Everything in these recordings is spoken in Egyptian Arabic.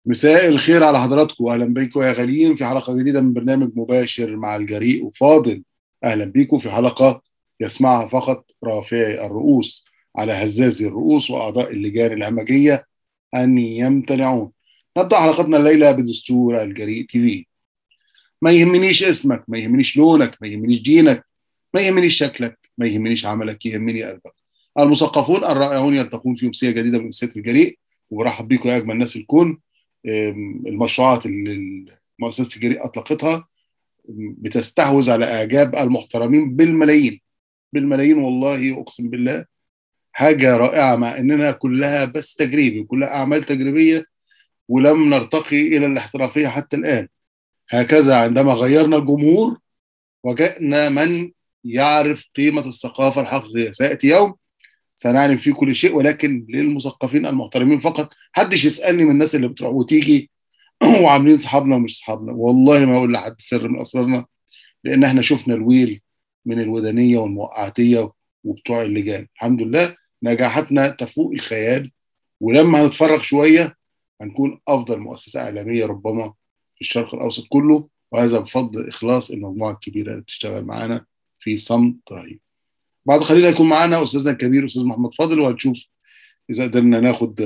مساء الخير على حضراتكم اهلا بيكم يا غاليين في حلقه جديده من برنامج مباشر مع الجريء وفاضل اهلا بيكم في حلقه يسمعها فقط رافعي الرؤوس على هزازي الرؤوس واعضاء اللجان الهمجيه ان يمتنعون نبدا حلقتنا الليله بدستور الجريء تي في ما يهمنيش اسمك ما يهمنيش لونك ما يهمنيش دينك ما يهمنيش شكلك ما يهمنيش عملك يهمني قلبك المثقفون الرائعون يلتقون في امسيه جديده من امسيه الجريء وبرحب بيكم يا اجمل ناس الكون المشروعات اللي مؤسسه الجريء اطلقتها بتستحوذ على اعجاب المحترمين بالملايين بالملايين والله اقسم بالله حاجه رائعه مع اننا كلها بس تجريبي وكلها اعمال تجريبيه ولم نرتقي الى الاحترافيه حتى الان هكذا عندما غيرنا الجمهور وجئنا من يعرف قيمه الثقافه الحقيقيه سياتي يوم سنعلم فيه كل شيء ولكن للمثقفين المحترمين فقط حدش يسالني من الناس اللي بتروح وتيجي وعاملين صحابنا ومش صحابنا والله ما اقول لحد سر من اسرارنا لان احنا شفنا الويل من الودانيه والموقعاتيه وبتوع اللجان الحمد لله نجاحاتنا تفوق الخيال ولما هنتفرج شويه هنكون افضل مؤسسه اعلاميه ربما في الشرق الاوسط كله وهذا بفضل اخلاص المجموعه الكبيره اللي بتشتغل معانا في صمت رهيب بعد قليل هيكون معانا استاذنا الكبير استاذ محمد فاضل وهنشوف اذا قدرنا ناخد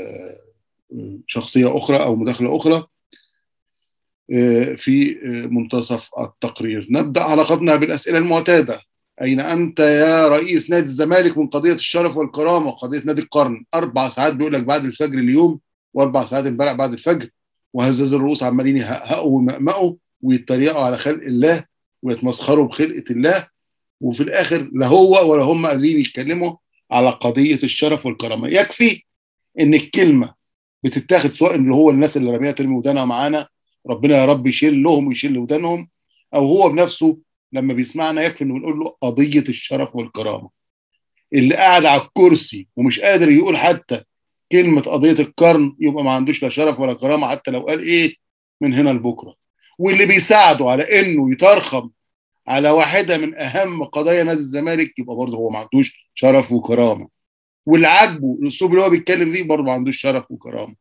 شخصيه اخرى او مداخله اخرى في منتصف التقرير نبدا حلقتنا بالاسئله المعتاده اين انت يا رئيس نادي الزمالك من قضيه الشرف والكرامه وقضيه نادي القرن اربع ساعات بيقول لك بعد الفجر اليوم واربع ساعات امبارح بعد الفجر وهزاز الرؤوس عمالين يهققوا ويمقمقوا ويتريقوا على خلق الله ويتمسخروا بخلقه الله وفي الاخر لا هو ولا هم قادرين يتكلموا على قضيه الشرف والكرامه يكفي ان الكلمه بتتاخد سواء اللي هو الناس اللي رميها ترمي ودانها معانا ربنا يا رب يشيل لهم ويشيل ودانهم او هو بنفسه لما بيسمعنا يكفي انه بنقول له قضيه الشرف والكرامه اللي قاعد على الكرسي ومش قادر يقول حتى كلمه قضيه القرن يبقى ما عندوش لا شرف ولا كرامه حتى لو قال ايه من هنا لبكره واللي بيساعده على انه يترخم على واحده من اهم قضايا نادي الزمالك يبقى برضه هو ما عندوش شرف وكرامه واللي عاجبه الاسلوب اللي هو بيتكلم فيه برضه ما عندوش شرف وكرامه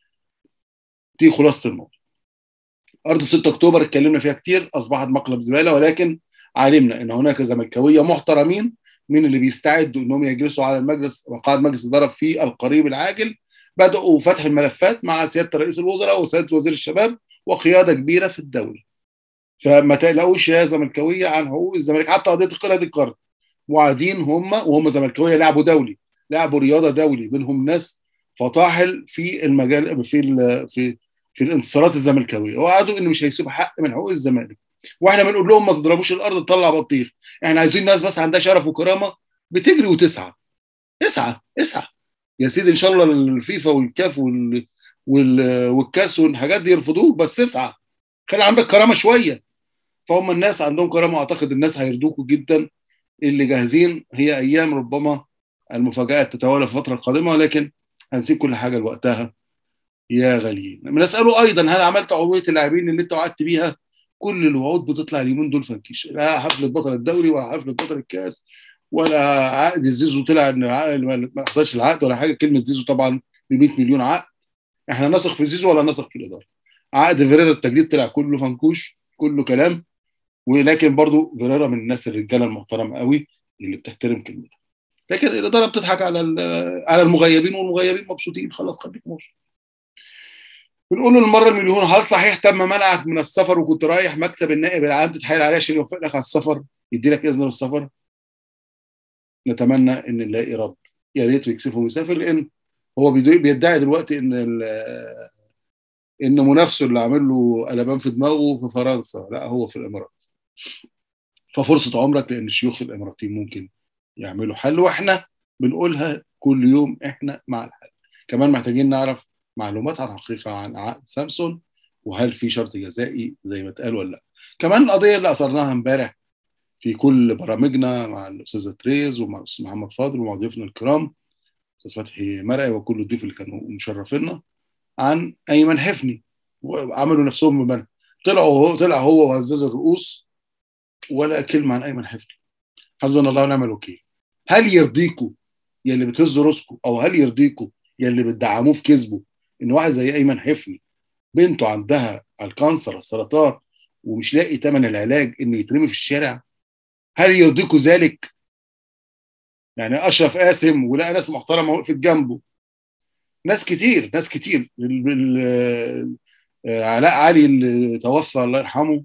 دي خلاصه الموضوع ارض 6 اكتوبر اتكلمنا فيها كتير اصبحت مقلب زباله ولكن علمنا ان هناك زملكاويه محترمين من اللي بيستعدوا انهم يجلسوا على المجلس مقاعد مجلس الاداره في القريب العاجل بداوا فتح الملفات مع سياده رئيس الوزراء وسياده وزير الشباب وقياده كبيره في الدوله فما تقلقوش يا زملكاويه عن حقوق الزمالك حتى قضيه القرن دي القرن وقاعدين هم وهم زملكاويه لعبوا دولي لعبوا رياضه دولي منهم ناس فطاحل في المجال في ال في في الانتصارات الزملكاويه وقعدوا ان مش هيسيبوا حق من حقوق الزمالك واحنا بنقول لهم ما تضربوش الارض تطلع بطيخ احنا عايزين ناس بس عندها شرف وكرامه بتجري وتسعى اسعى اسعى يا سيدي ان شاء الله الفيفا والكاف وال... وال... والكاس والحاجات دي يرفضوك بس اسعى خلي عندك كرامه شويه فهم الناس عندهم كرامه اعتقد الناس هيرضوكوا جدا اللي جاهزين هي ايام ربما المفاجات تتوالى في الفتره القادمه ولكن هنسيب كل حاجه لوقتها يا غاليين بنساله ايضا هل عملت عضويه اللاعبين اللي انت وعدت بيها كل الوعود بتطلع اليومين دول فنكيش لا حفله بطل الدوري ولا حفله بطل الكاس ولا عقد زيزو طلع ان ما حصلش العقد ولا حاجه كلمه زيزو طبعا ب 100 مليون عقد احنا نثق في زيزو ولا نثق في الاداره عقد فيريرا التجديد طلع كله فنكوش كله كلام ولكن برضو فيريرا من الناس الرجاله المحترمه قوي اللي بتحترم كلمتها لكن الاداره بتضحك على على المغيبين والمغيبين مبسوطين خلاص خليك مبسوط بنقول له المره المليون هل صحيح تم منعك من السفر وكنت رايح مكتب النائب العام تتحايل عليه عشان يوافق لك على السفر يدي لك اذن للسفر نتمنى ان نلاقي رد يا ريت يكسفه ويسافر لان هو بيدعي دلوقتي ان ان منافسه اللي عامل له قلبان في دماغه في فرنسا لا هو في الامارات ففرصه عمرك لان الشيوخ الاماراتيين ممكن يعملوا حل واحنا بنقولها كل يوم احنا مع الحل كمان محتاجين نعرف معلومات عن حقيقه عن عقد سامسون وهل في شرط جزائي زي ما اتقال ولا لا كمان القضيه اللي اثرناها امبارح في كل برامجنا مع الاستاذه تريز ومع الاستاذ محمد فاضل ومع ضيوفنا الكرام استاذ فتحي مرعي وكل الضيوف اللي كانوا مشرفينا عن ايمن حفني وعملوا نفسهم بمنع طلعوا هو طلع هو وهزاز الرؤوس ولا كلمه عن ايمن حفني حسبنا الله ونعم الوكيل هل يرضيكوا يا اللي بتهزوا راسكم او هل يرضيكوا يا اللي بتدعموه في كذبه ان واحد زي ايمن حفني بنته عندها الكانسر السرطان ومش لاقي ثمن العلاج ان يترمي في الشارع هل يرضيكوا ذلك؟ يعني اشرف قاسم ولقى ناس محترمه وقفت جنبه ناس كتير ناس كتير علاء علي اللي توفى الله يرحمه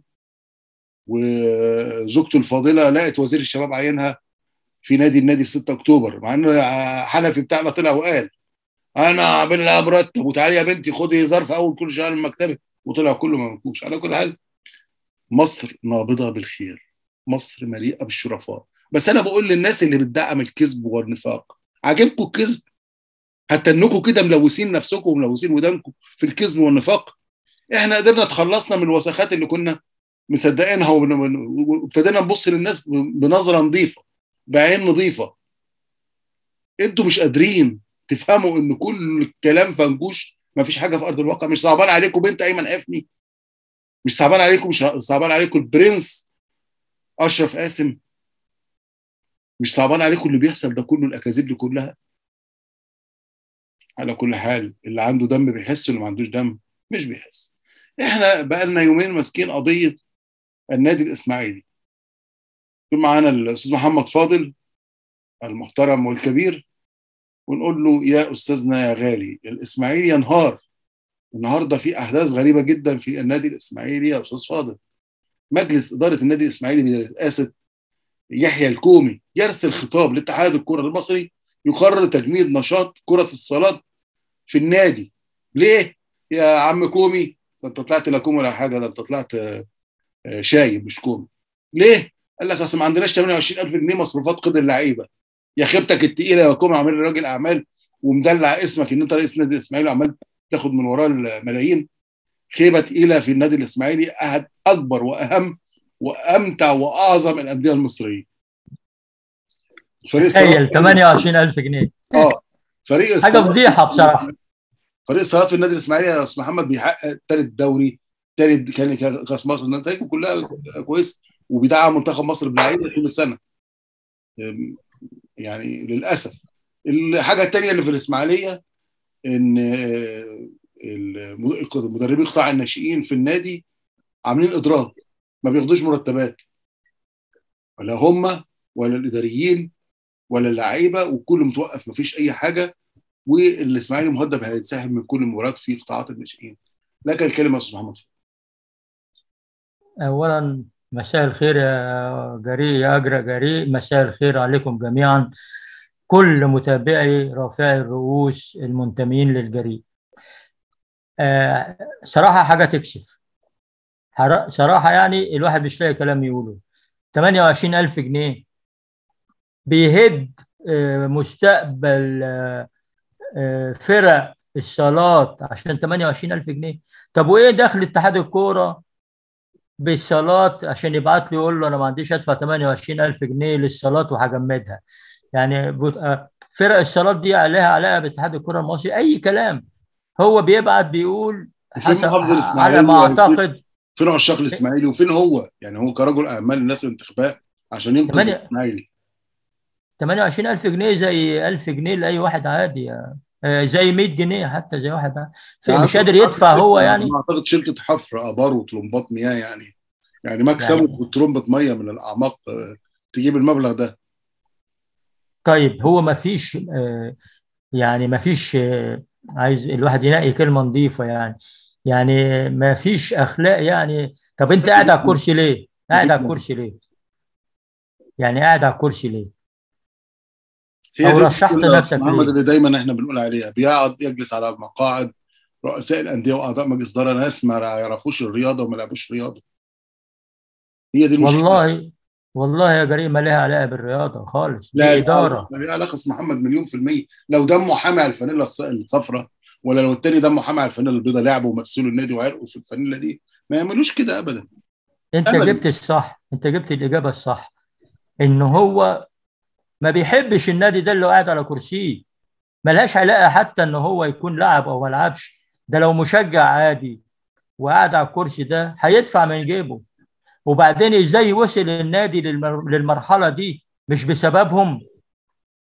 وزوجته الفاضله لقت وزير الشباب عينها في نادي النادي في 6 اكتوبر مع ان حنفي بتاعنا طلع وقال انا عامل لها مرتب وتعالي يا بنتي خدي ظرف اول كل شهر من مكتبي وطلع كله ما منكوش على كل حال مصر نابضه بالخير مصر مليئه بالشرفاء بس انا بقول للناس اللي بتدعم الكذب والنفاق عاجبكم الكذب هتنكوا كده ملوثين نفسكم وملوثين ودانكم في الكذب والنفاق احنا قدرنا تخلصنا من الوسخات اللي كنا مصدقينها وابتدينا نبص للناس بنظره نظيفه بعين نظيفه انتوا مش قادرين تفهموا ان كل الكلام فنجوش ما فيش حاجه في ارض الواقع مش صعبان عليكم بنت ايمن حفني مش صعبان عليكم مش صعبان عليكم البرنس اشرف قاسم مش صعبان عليكم اللي بيحصل ده كله الاكاذيب دي كلها على كل حال اللي عنده دم بيحس واللي ما عندوش دم مش بيحس احنا بقى لنا يومين ماسكين قضيه النادي الاسماعيلي يكون معانا الاستاذ محمد فاضل المحترم والكبير ونقول له يا استاذنا يا غالي الاسماعيلي ينهار النهارده في احداث غريبه جدا في النادي الاسماعيلي يا استاذ فاضل مجلس اداره النادي الاسماعيلي برئاسه يحيى الكومي يرسل خطاب لاتحاد الكره المصري يقرر تجميد نشاط كره الصالات في النادي ليه يا عم كومي انت طلعت لا كومي ولا حاجه ده انت طلعت شايب مش كومي ليه قال لك اصل ما عندناش 28000 جنيه مصروفات قيد اللعيبه يا خيبتك التقيله يا كومي عامل راجل اعمال ومدلع اسمك ان انت رئيس نادي الاسماعيلي وعمال تاخد من وراه الملايين خيبه تقيله في النادي الاسماعيلي احد اكبر واهم وامتع واعظم الانديه المصريه فريق تخيل 28000 جنيه اه فريق حاجه فضيحه بصراحه فريق الصالات في النادي الاسماعيلي يا استاذ محمد بيحقق ثالث دوري ثالث كان كاس مصر نتائجه كلها كويس وبيدعم منتخب مصر بلعيبه طول السنه يعني للاسف الحاجه الثانيه اللي في الاسماعيليه ان مدربي قطاع الناشئين في النادي عاملين اضراب ما بياخدوش مرتبات ولا هم ولا الاداريين ولا اللعيبه وكله متوقف ما فيش اي حاجه والاسماعيلي مهدد هيتسحب من كل المباريات في قطاعات الناشئين لك الكلمه يا استاذ محمد اولا مساء الخير يا جريء يا اجرى جريء مساء الخير عليكم جميعا كل متابعي رافعي الرؤوس المنتمين للجريء آه صراحه حاجه تكشف صراحه يعني الواحد مش لاقي كلام يقوله 28000 جنيه بيهد آه مستقبل آه فرق الصالات عشان 28000 جنيه طب وايه دخل اتحاد الكوره بالصالات عشان يبعت له يقول له انا ما عنديش ادفع 28000 جنيه للصالات وهجمدها يعني فرق الصالات دي عليها علاقه باتحاد الكره المصري اي كلام هو بيبعت بيقول حسب على ما اعتقد فين عشاق الاسماعيلي وفين هو يعني هو كرجل اعمال الناس الانتخابات عشان ينقذ الاسماعيلي 28000 جنيه زي 1000 جنيه لاي واحد عادي يعني. زي 100 جنيه حتى زي واحد يعني مش قادر يدفع هو يعني اعتقد شركه حفر ابار وطلمبات مياه يعني يعني مكسبه يعني. في طلمبه ميه من الاعماق تجيب المبلغ ده طيب هو ما فيش يعني ما فيش عايز الواحد ينقي كلمه نظيفه يعني يعني ما فيش اخلاق يعني طب انت قاعد على الكرسي ليه؟ قاعد على الكرسي ليه؟ يعني قاعد على الكرسي ليه؟ هي او رشحت نفسك محمد اللي دايما احنا بنقول عليها بيقعد يجلس على مقاعد رؤساء الانديه واعضاء مجلس اداره ناس ما يعرفوش الرياضه وما لعبوش رياضه هي دي المشكله والله والله يا جريء ما لها علاقه بالرياضه خالص لا اداره ليها علاقه اسم محمد مليون في الميه لو دمه حامي على الفانيلا الصفراء ولا لو التاني دمه حامي على الفانيلا البيضاء لعبوا ومثلوا النادي وعرقوا في الفانيلا دي ما يعملوش كده ابدا انت أبداً. جبت الصح انت جبت الاجابه الصح ان هو ما بيحبش النادي ده اللي قاعد على كرسيه ملهاش علاقه حتى ان هو يكون لاعب او ما لعبش ده لو مشجع عادي وقاعد على الكرسي ده هيدفع من جيبه وبعدين ازاي وصل النادي للمرحله دي مش بسببهم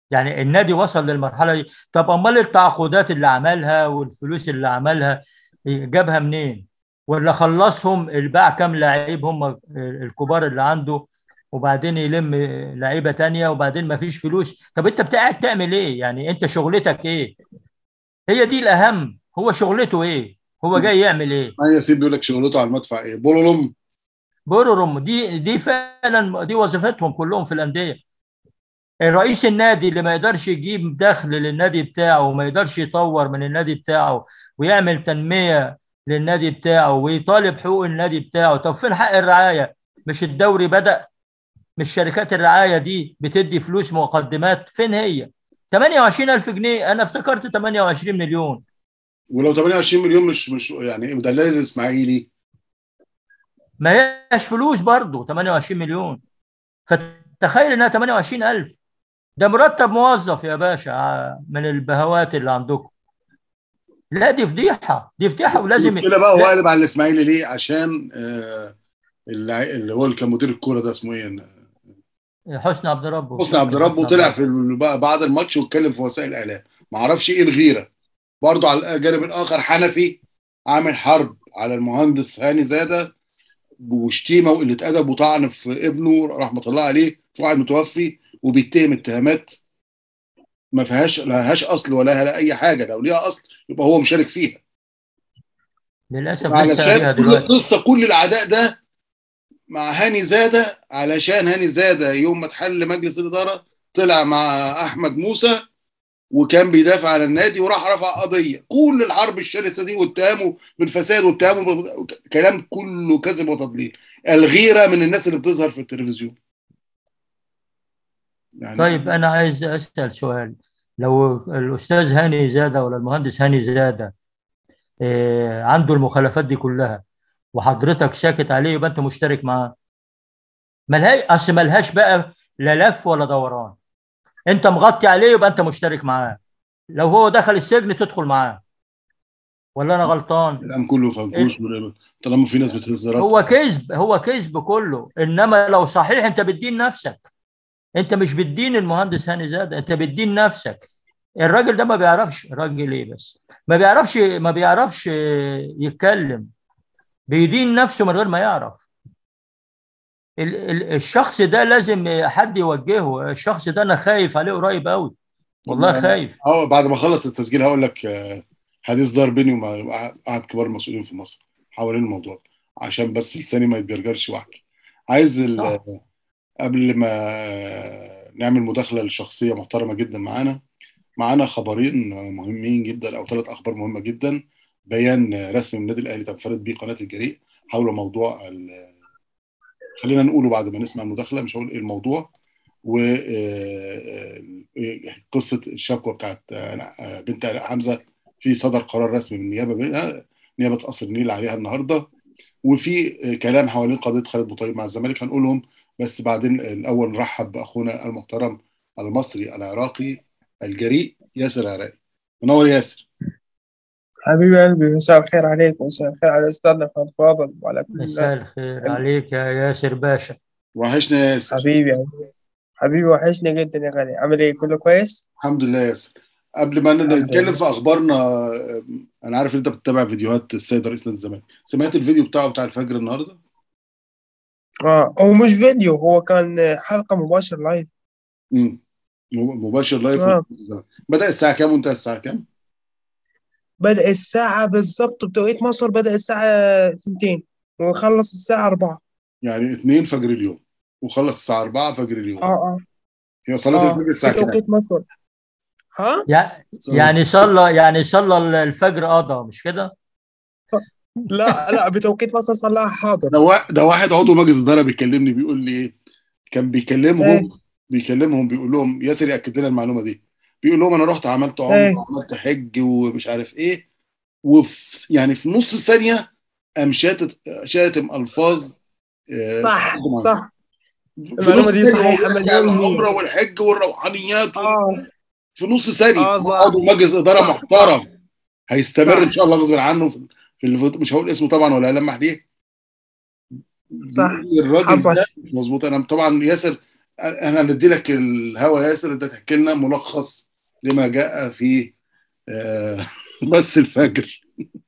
يعني النادي وصل للمرحله دي طب امال التعاقدات اللي عملها والفلوس اللي عملها جابها منين ولا خلصهم الباع كام لعيب هم الكبار اللي عنده وبعدين يلم لعيبه تانية وبعدين ما فيش فلوس طب انت بتقعد تعمل ايه يعني انت شغلتك ايه هي دي الاهم هو شغلته ايه هو جاي يعمل ايه ما ياسين بيقول لك شغلته على المدفع ايه بولولم بورورم دي دي فعلا دي وظيفتهم كلهم في الانديه الرئيس النادي اللي ما يقدرش يجيب دخل للنادي بتاعه وما يقدرش يطور من النادي بتاعه ويعمل تنميه للنادي بتاعه ويطالب حقوق النادي بتاعه طب فين حق الرعايه مش الدوري بدأ مش شركات الرعايه دي بتدي فلوس مقدمات فين هي 28000 جنيه انا افتكرت 28 مليون ولو 28 مليون مش مش يعني مدلل الاسماعيلي ما هياش فلوس برضه 28 مليون فتخيل انها 28000 ده مرتب موظف يا باشا من البهوات اللي عندكم لا دي فضيحه دي فضيحه ولازم كده بقى هو قلب على الاسماعيلي ليه عشان آه اللي هو اللي كان مدير الكوره ده اسمه ايه حسني عبد ربه حسني عبد ربه طلع في بعد الماتش واتكلم في وسائل الاعلام ما اعرفش ايه الغيره برضه على الجانب الاخر حنفي عامل حرب على المهندس هاني زاده وشتيمه وقله ادب وطعن في ابنه رحمه الله عليه في واحد متوفي وبيتهم اتهامات ما فيهاش لهاش اصل ولا لها اي حاجه لو ليها اصل يبقى هو مشارك فيها للاسف علشان كل القصه كل العداء ده مع هاني زاده علشان هاني زاده يوم ما اتحل مجلس الاداره طلع مع احمد موسى وكان بيدافع عن النادي وراح رفع قضيه كل الحرب الشرسه دي واتهامه بالفساد واتهامه كلام كله كذب وتضليل الغيره من الناس اللي بتظهر في التلفزيون يعني طيب انا عايز اسال سؤال لو الاستاذ هاني زاده ولا المهندس هاني زاده إيه عنده المخالفات دي كلها وحضرتك ساكت عليه يبقى انت مشترك معاه ملهاش اصل ملهاش بقى لا لف ولا دوران انت مغطي عليه يبقى انت مشترك معاه لو هو دخل السجن تدخل معاه ولا انا غلطان الكلام كله فنكوش طالما في ناس بتهز راسها هو كذب هو كذب كله انما لو صحيح انت بتدين نفسك انت مش بتدين المهندس هاني زاد انت بتدين نفسك الراجل ده ما بيعرفش الراجل ايه بس ما بيعرفش ما بيعرفش يتكلم بيدين نفسه من غير ما يعرف الشخص ده لازم حد يوجهه الشخص ده انا خايف عليه قريب قوي والله خايف اه بعد ما اخلص التسجيل هقول لك حديث دار بيني ومع احد كبار المسؤولين في مصر حوالين الموضوع عشان بس لساني ما يتجرجرش واحكي عايز قبل ما نعمل مداخله لشخصيه محترمه جدا معانا معانا خبرين مهمين جدا او ثلاث اخبار مهمه جدا بيان رسمي من النادي الاهلي تنفرد به قناه الجريء حول موضوع خلينا نقوله بعد ما نسمع المداخله مش هقول ايه الموضوع وقصه الشكوى بتاعت بنت حمزه في صدر قرار رسمي من النيابه نيابه قصر النيل عليها النهارده وفي كلام حوالين قضيه خالد بوطيب مع الزمالك هنقولهم بس بعدين الاول نرحب باخونا المحترم المصري العراقي الجريء ياسر عراقي منور ياسر حبيب قلبي مساء الخير عليك ومساء الخير على استاذنا فهد فاضل وعلى كل مساء الخير عليك يا ياسر باشا وحشنا يا ياسر حبيبي حبيبي وحشني جدا يا غالي عامل ايه كله كويس؟ الحمد لله يا ياسر قبل ما نتكلم في اخبارنا انا عارف ان انت بتتابع فيديوهات السيد رئيس نادي الزمالك سمعت الفيديو بتاعه بتاع الفجر النهارده؟ اه هو مش فيديو هو كان حلقه مباشر لايف امم مباشر لايف آه. بدا الساعه كام وانتهى الساعه كام؟ بدأ الساعة بالظبط بتوقيت مصر بدأ الساعة 2 وخلص الساعة 4 يعني 2 فجر اليوم وخلص الساعه 4 فجر اليوم اه اه هي صلاه اه الفجر الساعه في كام؟ توقيت مصر ها؟ يعني صلى يعني صلى الفجر قضى مش كده؟ لا لا بتوقيت مصر صلاها حاضر ده وا- ده واحد عضو مجلس اداره بيكلمني بيقول لي ايه كان بيكلمهم بيكلمهم بيقول لهم ياسر ياكد لنا المعلومه دي بيقول لهم انا رحت عملت عمره ايه. وعملت حج ومش عارف ايه وفي يعني في نص ثانيه قام شاتت شاتم الفاظ آه، صح في حد صح في المعلومة نص دي ثانية صحيحة وبيحكي مليون عن مية. العمره والحج والروحانيات اه في نص ثانيه آه، صح. عضو مجلس اداره صح، محترم هيستمر صح. ان شاء الله غصب عنه في في اللي فوت- مش هقول اسمه طبعا ولا هلمح ليه صح. بيقول الراجل حصل. ده مش مظبوط انا طبعا ياسر انا ندي لك الهوا ياسر انت تحكي لنا ملخص لما جاء في آه، بس الفجر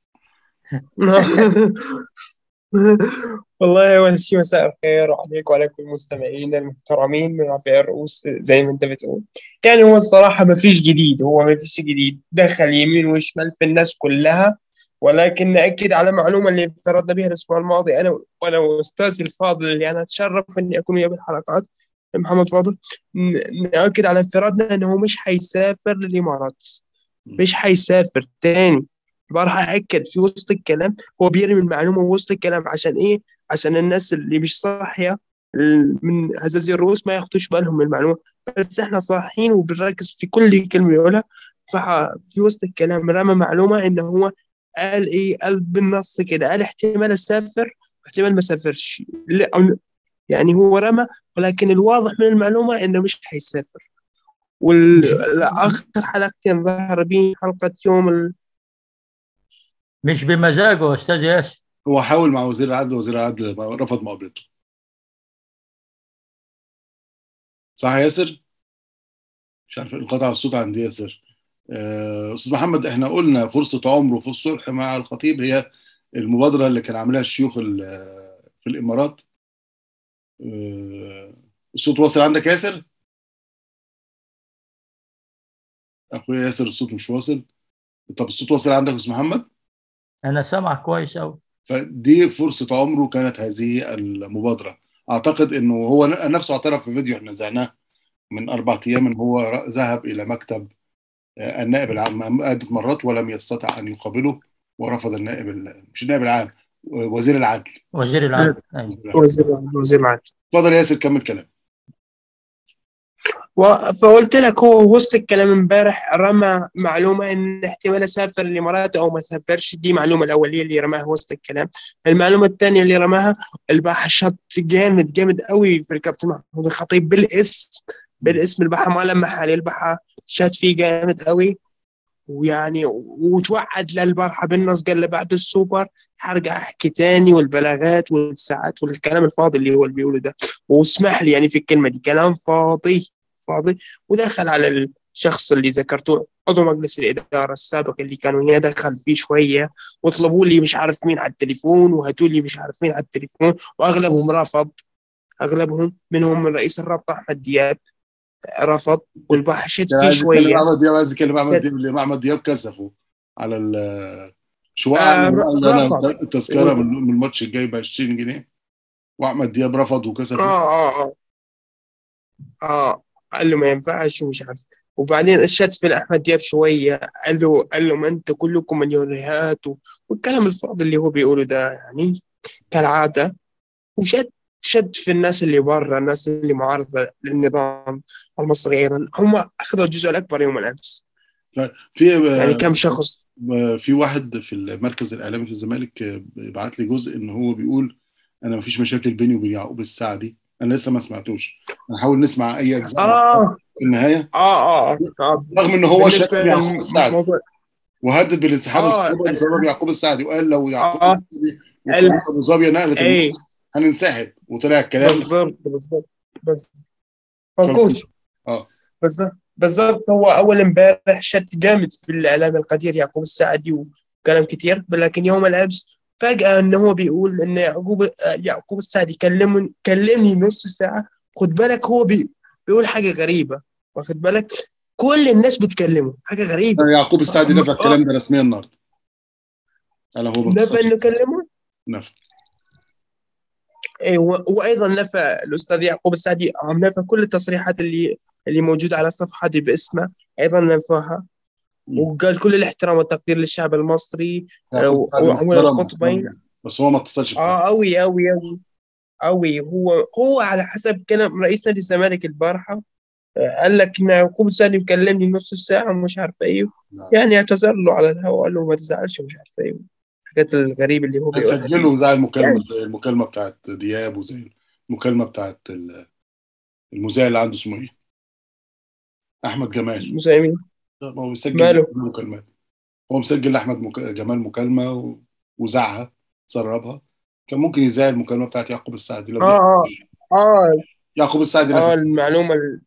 والله أول شيء مساء الخير عليك وعلى كل المستمعين المحترمين من رفيع الرؤوس زي ما أنت بتقول يعني هو الصراحة ما فيش جديد هو ما فيش جديد دخل يمين وشمال في الناس كلها ولكن نأكد على معلومة اللي افترضنا بها الأسبوع الماضي أنا وأنا وأستاذي الفاضل اللي أنا أتشرف إني أكون وياه بالحلقات محمد فاضل ن- نأكد على انفرادنا إنه مش حيسافر للإمارات مش حيسافر تاني بروح أأكد في وسط الكلام هو بيرمي المعلومة وسط الكلام عشان إيه؟ عشان الناس اللي مش صاحية ال- من هزازي الرؤوس ما ياخدوش بالهم من المعلومة بس إحنا صاحيين وبنركز في كل كلمة يقولها ففي وسط الكلام رمى معلومة إن هو قال إيه؟ قال بالنص كده قال احتمال أسافر واحتمال ما أسافرش لا أو- يعني هو رمى ولكن الواضح من المعلومة إنه مش حيسافر والآخر حلقتين ظهر بيه حلقة يوم ال... مش بمزاجه يا استاذ ياسر هو حاول مع وزير العدل وزير العدل رفض مقابلته صح يا ياسر؟ مش عارف انقطع الصوت عند ياسر آه، استاذ محمد احنا قلنا فرصه عمره في الصلح مع الخطيب هي المبادره اللي كان عاملها الشيوخ ال- في الامارات آه، الصوت واصل عندك يا ياسر؟ اخويا ياسر الصوت مش واصل طب الصوت واصل عندك يا استاذ محمد؟ انا سامعك كويس قوي فدي فرصة عمره كانت هذه المبادرة أعتقد أنه هو نفسه اعترف في فيديو احنا نزعناه من أربعة أيام أن هو ر- ذهب إلى مكتب آه، النائب العام عدة مرات ولم يستطع أن يقابله ورفض النائب ال- مش النائب العام وزير العدل وزير العدل أيوة. وزير العدل. وزير وزير العدل اتفضل يا ياسر كمل كلام و- فقلت لك هو وسط الكلام امبارح رمى معلومة إن احتمال أسافر الإمارات أو ما أسافرش دي معلومة الأولية اللي رماها وسط الكلام المعلومة الثانية اللي رماها الباحة شط جامد جامد قوي في الكابتن محمود الخطيب بالاسم بالاسم الباحة ما لمح عليه الباحة شات فيه جامد قوي ويعني وتوعد للبارحة بالنص قال له بعد السوبر هرجع احكي تاني والبلاغات والساعات والكلام الفاضي اللي هو اللي بيقوله ده واسمح لي يعني في الكلمة دي كلام فاضي فاضي ودخل على الشخص اللي ذكرته عضو مجلس الإدارة السابق اللي كانوا هنا دخل فيه شوية وطلبوا لي مش عارف مين على التليفون وهاتوا لي مش عارف مين على التليفون وأغلبهم رفض أغلبهم منهم من رئيس الرابطة أحمد دياب رفض والبحث شد فيه عايز يتكلم شوية أحمد دياب عايز يتكلم أحمد دياب اللي أحمد دياب كسفه على ال شو آه، قال قال له رفض. أنا التذكرة من من الماتش الجاي ب 20 جنيه وأحمد دياب رفض وكسفه اه اه اه اه قال له ما ينفعش ومش عارف وبعدين الشات في احمد دياب شويه قال له قال له ما انت كلكم مليونيرات و- والكلام الفاضي اللي هو بيقوله ده يعني كالعاده وشد شد في الناس اللي برا الناس اللي معارضه للنظام المصري ايضا هم اخذوا الجزء الاكبر يوم الامس في يعني كم شخص في واحد في المركز الاعلامي في الزمالك بعت لي جزء ان هو بيقول انا مفيش مشاكل بيني وبين يعقوب السعدي انا لسه ما سمعتوش هنحاول نسمع اي اجزاء اه في النهايه اه اه, آه. رغم ان هو بالنسبة شتم يعقوب السعدي للموضوع- وهدد بالانسحاب آه، الخطوبة بسبب يعقوب السعدي وقال لو يعقوب آه. السعدي ال- وقناه ابو ظبي نقلت ايه الماتش هننسحب وطلع الكلام بالضبط بالضبط بس فنكوش اه بالضبط بالضبط هو اول امبارح شت جامد في الاعلام القدير يعقوب السعدي وكلام كتير لكن يوم الامس فجاه انه هو بيقول ان يعقوب يعقوب السعدي كلمني كلمني نص ساعه خد بالك هو بي بيقول حاجه غريبه واخد بالك كل الناس بتكلمه حاجه غريبه يعقوب السعدي نفى آه. الكلام ده رسميا النهارده قال هو نفى باختصار انه كلمه نفى ايوه وايضا نفى الاستاذ يعقوب السعدي عم نفى كل التصريحات اللي اللي موجوده على الصفحه دي باسمه ايضا نفاها مم. وقال كل الاحترام والتقدير للشعب المصري يعقوب السعدي وعمر محترم القطبين محترم، بس هو ما اتصلش بحد اه قوي قوي قوي قوي هو هو على حسب كلام رئيس نادي الزمالك البارحه آه، قال لك ان يعقوب السعدي مكلمني نص ساعه ومش عارف ايه نعم. يعني اعتذر له على الهواء قال له ما تزعلش ومش عارف ايه الحاجات الغريبه اللي هو بيقولها دي. سجلوا زي المكالمه يعني. زي المكالمه بتاعت دياب وزي المكالمه بتاعت ال- المذيع اللي عنده اسمه ايه؟ احمد جمال مسلمين لا، ما هو بيسجل ماله؟ مكالمات هو مسجل لاحمد مك... جمال مكالمه و... وزعها سربها كان ممكن يذاع المكالمه بتاعت يعقوب السعدي لو اه اه اه يعقوب السعدي اه لفت المعلومة ال...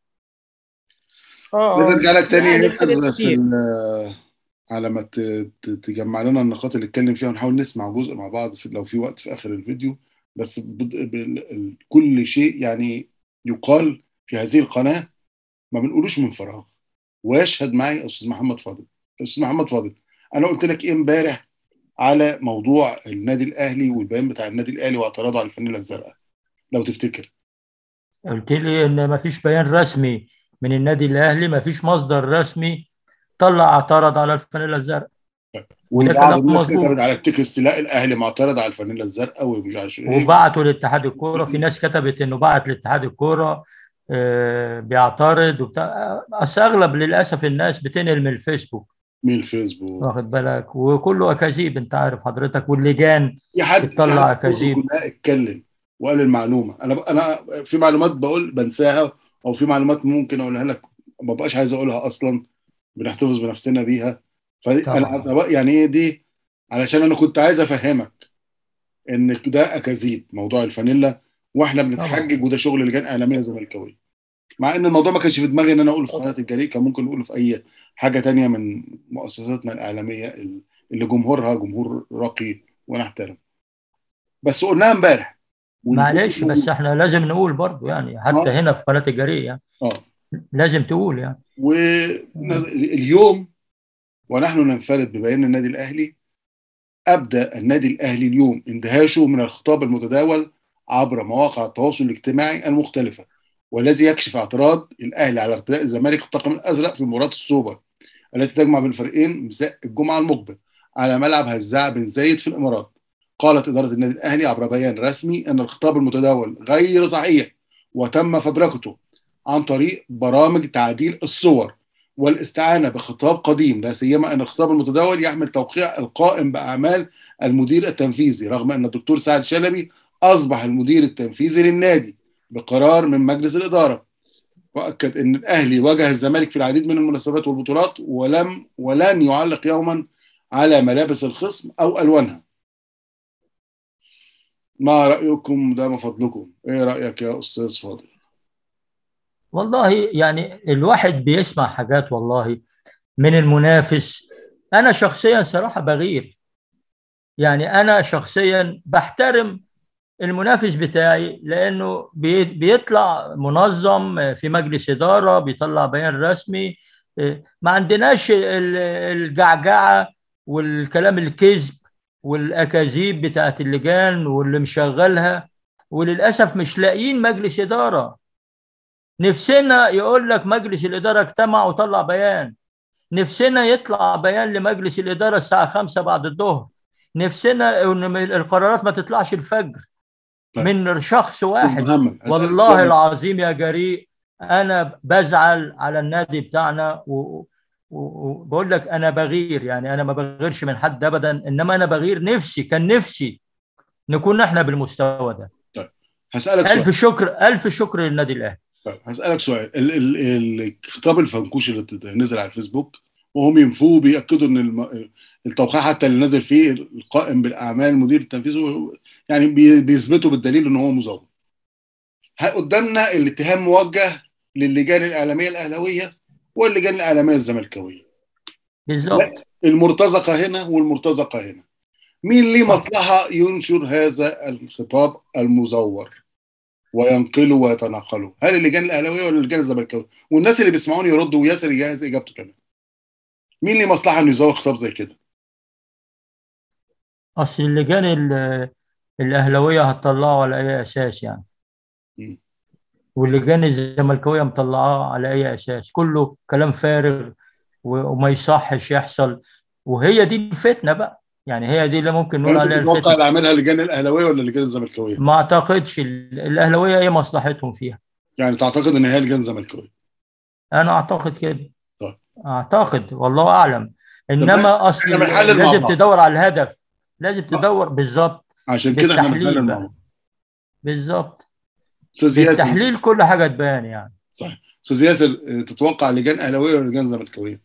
اه عايز اه ارجع لك تاني يعني ياسر حاجات في كتير ال- على ما ت- ت- تجمع لنا النقاط اللي اتكلم فيها ونحاول نسمع جزء مع بعض في لو في وقت في اخر الفيديو بس بد- بال- ال- كل شيء يعني يقال في هذه القناه ما بنقولوش من فراغ واشهد معي استاذ محمد فاضل استاذ محمد فاضل انا قلت لك ايه امبارح على موضوع النادي الاهلي والبيان بتاع النادي الاهلي واعتراضه على الفانيلا الزرقاء لو تفتكر قلت لي ان ما فيش بيان رسمي من النادي الاهلي ما فيش مصدر رسمي طلع اعترض على الفانيلا الزرقاء وده وبعض كلام الناس مظبوط كتبت على التكست لا الاهلي معترض على الفانيلا الزرقاء ومش عارف ايه وبعتوا لاتحاد الكوره في ناس كتبت انه بعت لاتحاد الكوره آه، بيعترض وبتاع اصل اغلب للاسف الناس بتنقل من الفيسبوك من الفيسبوك واخد بالك وكله اكاذيب انت عارف حضرتك واللجان في حد في بتطلع حد في مصر أكاذيب. كلها اتكلم وقال المعلومه انا انا في معلومات بقول بنساها او في معلومات ممكن اقولها لك ما بقاش عايز اقولها اصلا بنحتفظ بنفسنا بيها فانا طبعا. يعني ايه دي علشان انا كنت عايز افهمك ان ده اكاذيب موضوع الفانيلا واحنا بنتحجج وده شغل لجان اعلاميه زملكاويه مع ان الموضوع ما كانش في دماغي ان انا اقوله في قناه الجريء كان ممكن نقوله في اي حاجه تانية من مؤسساتنا الاعلاميه اللي جمهورها جمهور راقي ونحترم بس قلناها امبارح معلش بس احنا لازم نقول برضو يعني حتى آه. هنا في قناه الجريء يعني اه لازم تقول يعني واليوم ونحن ننفرد ببيان النادي الاهلي ابدى النادي الاهلي اليوم اندهاشه من الخطاب المتداول عبر مواقع التواصل الاجتماعي المختلفه والذي يكشف اعتراض الاهلي على ارتداء الزمالك الطاقم الازرق في مباراه السوبر التي تجمع بين الفريقين مساء الجمعه المقبل على ملعب هزاع بن زايد في الامارات قالت اداره النادي الاهلي عبر بيان رسمي ان الخطاب المتداول غير صحيح وتم فبركته عن طريق برامج تعديل الصور والاستعانه بخطاب قديم لا سيما ان الخطاب المتداول يحمل توقيع القائم باعمال المدير التنفيذي رغم ان الدكتور سعد شلبي اصبح المدير التنفيذي للنادي بقرار من مجلس الاداره واكد ان الاهلي واجه الزمالك في العديد من المناسبات والبطولات ولم ولن يعلق يوما على ملابس الخصم او الوانها ما رايكم ده فضلكم ايه رايك يا استاذ فاضل والله يعني الواحد بيسمع حاجات والله من المنافس انا شخصيا صراحه بغير يعني انا شخصيا بحترم المنافس بتاعي لانه بي- بيطلع منظم في مجلس اداره بيطلع بيان رسمي ما عندناش ال- الجعجعه والكلام الكذب والاكاذيب بتاعت اللجان واللي مشغلها وللاسف مش لاقيين مجلس اداره نفسنا يقول لك مجلس الاداره اجتمع وطلع بيان نفسنا يطلع بيان لمجلس الاداره الساعه 5 بعد الظهر نفسنا ان القرارات ما تطلعش الفجر طيب. من شخص واحد محمد هسألك والله سؤال. العظيم يا جريء انا بزعل على النادي بتاعنا و- و- وبقول لك انا بغير يعني انا ما بغيرش من حد ابدا انما انا بغير نفسي كان نفسي نكون احنا بالمستوى ده هسالك سؤال الف شكر الف شكر للنادي الاهلي طيب هسألك سؤال ال ال الخطاب الفنكوش اللي ت- نزل على الفيسبوك وهم ينفوه بيأكدوا ان الم... التوقيع حتى اللي نزل فيه القائم بالاعمال المدير التنفيذي يعني بي- بيثبتوا بالدليل ان هو مزور. ها- قدامنا الاتهام موجه للجان الاعلاميه الاهلاويه واللجان الاعلاميه الزملكاويه. بالظبط المرتزقه هنا والمرتزقه هنا. مين ليه مصلحه ينشر هذا الخطاب المزور وينقله ويتناقله؟ هل اللجان الاهلاويه ولا اللجان الزملكاويه؟ والناس اللي بيسمعوني يردوا وياسر يجهز اجابته كمان. مين ليه مصلحه انه يزور خطاب زي كده؟ اصل اللجان ال- الاهلاويه هتطلعه على اي اساس يعني مم. واللجان الزملكاويه مطلعاه على اي اساس كله كلام فارغ و- وما يصحش يحصل وهي دي الفتنه بقى يعني هي دي اللي ممكن نقول انت عليها تتوقع الفتنه اللي عاملها اللجان الاهلاويه ولا اللجان الزملكاويه؟ ما اعتقدش ال- الاهلاويه ايه مصلحتهم فيها يعني تعتقد ان هي لجان زملكاويه؟ انا اعتقد كده طيب. اعتقد والله اعلم انما احنا اصل بنحلل مع لازم بعض. تدور على الهدف لازم آه. تدور بالظبط عشان كده احنا بالتحليل بنحلل بقى. مع بعض. بالظبط استاذ ياسر بالتحليل كل حاجه تبان يعني صح استاذ ياسر اه، تتوقع لجان اهلاويه ولا لجان زملكاويه؟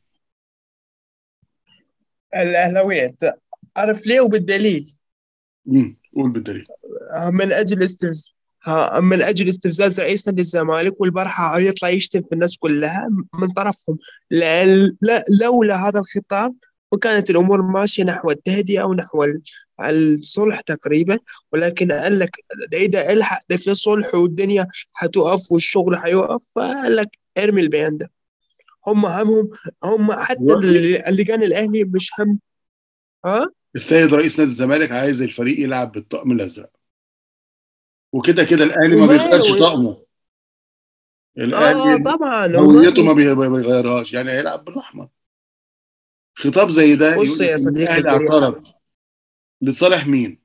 الأهلاوية عارف ليه وبالدليل امم قول بالدليل من أجل استفز... ها من أجل استفزاز رئيس نادي الزمالك والبارحة يطلع يشتم في الناس كلها من طرفهم لا لا لولا هذا الخطاب وكانت الأمور ماشية نحو التهدئة ونحو ال- الصلح تقريبا ولكن قال لك إذا الحق ده في صلح والدنيا حتقف والشغل حيوقف فقال لك ارمي البيان ده هم همهم هم حتى اللي- اللجان الأهلي مش هم ها السيد رئيس نادي الزمالك عايز الفريق يلعب بالطقم الازرق وكده كده الاهلي ما وماله؟ بيغيرش طقمه اه الاهلي طبعا هويته وماله؟ ما بي- ما بيغيرهاش يعني هيلعب بالاحمر خطاب زي ده بص يقول يا لك صديقي الاهلي الكريم. اعترض لصالح مين؟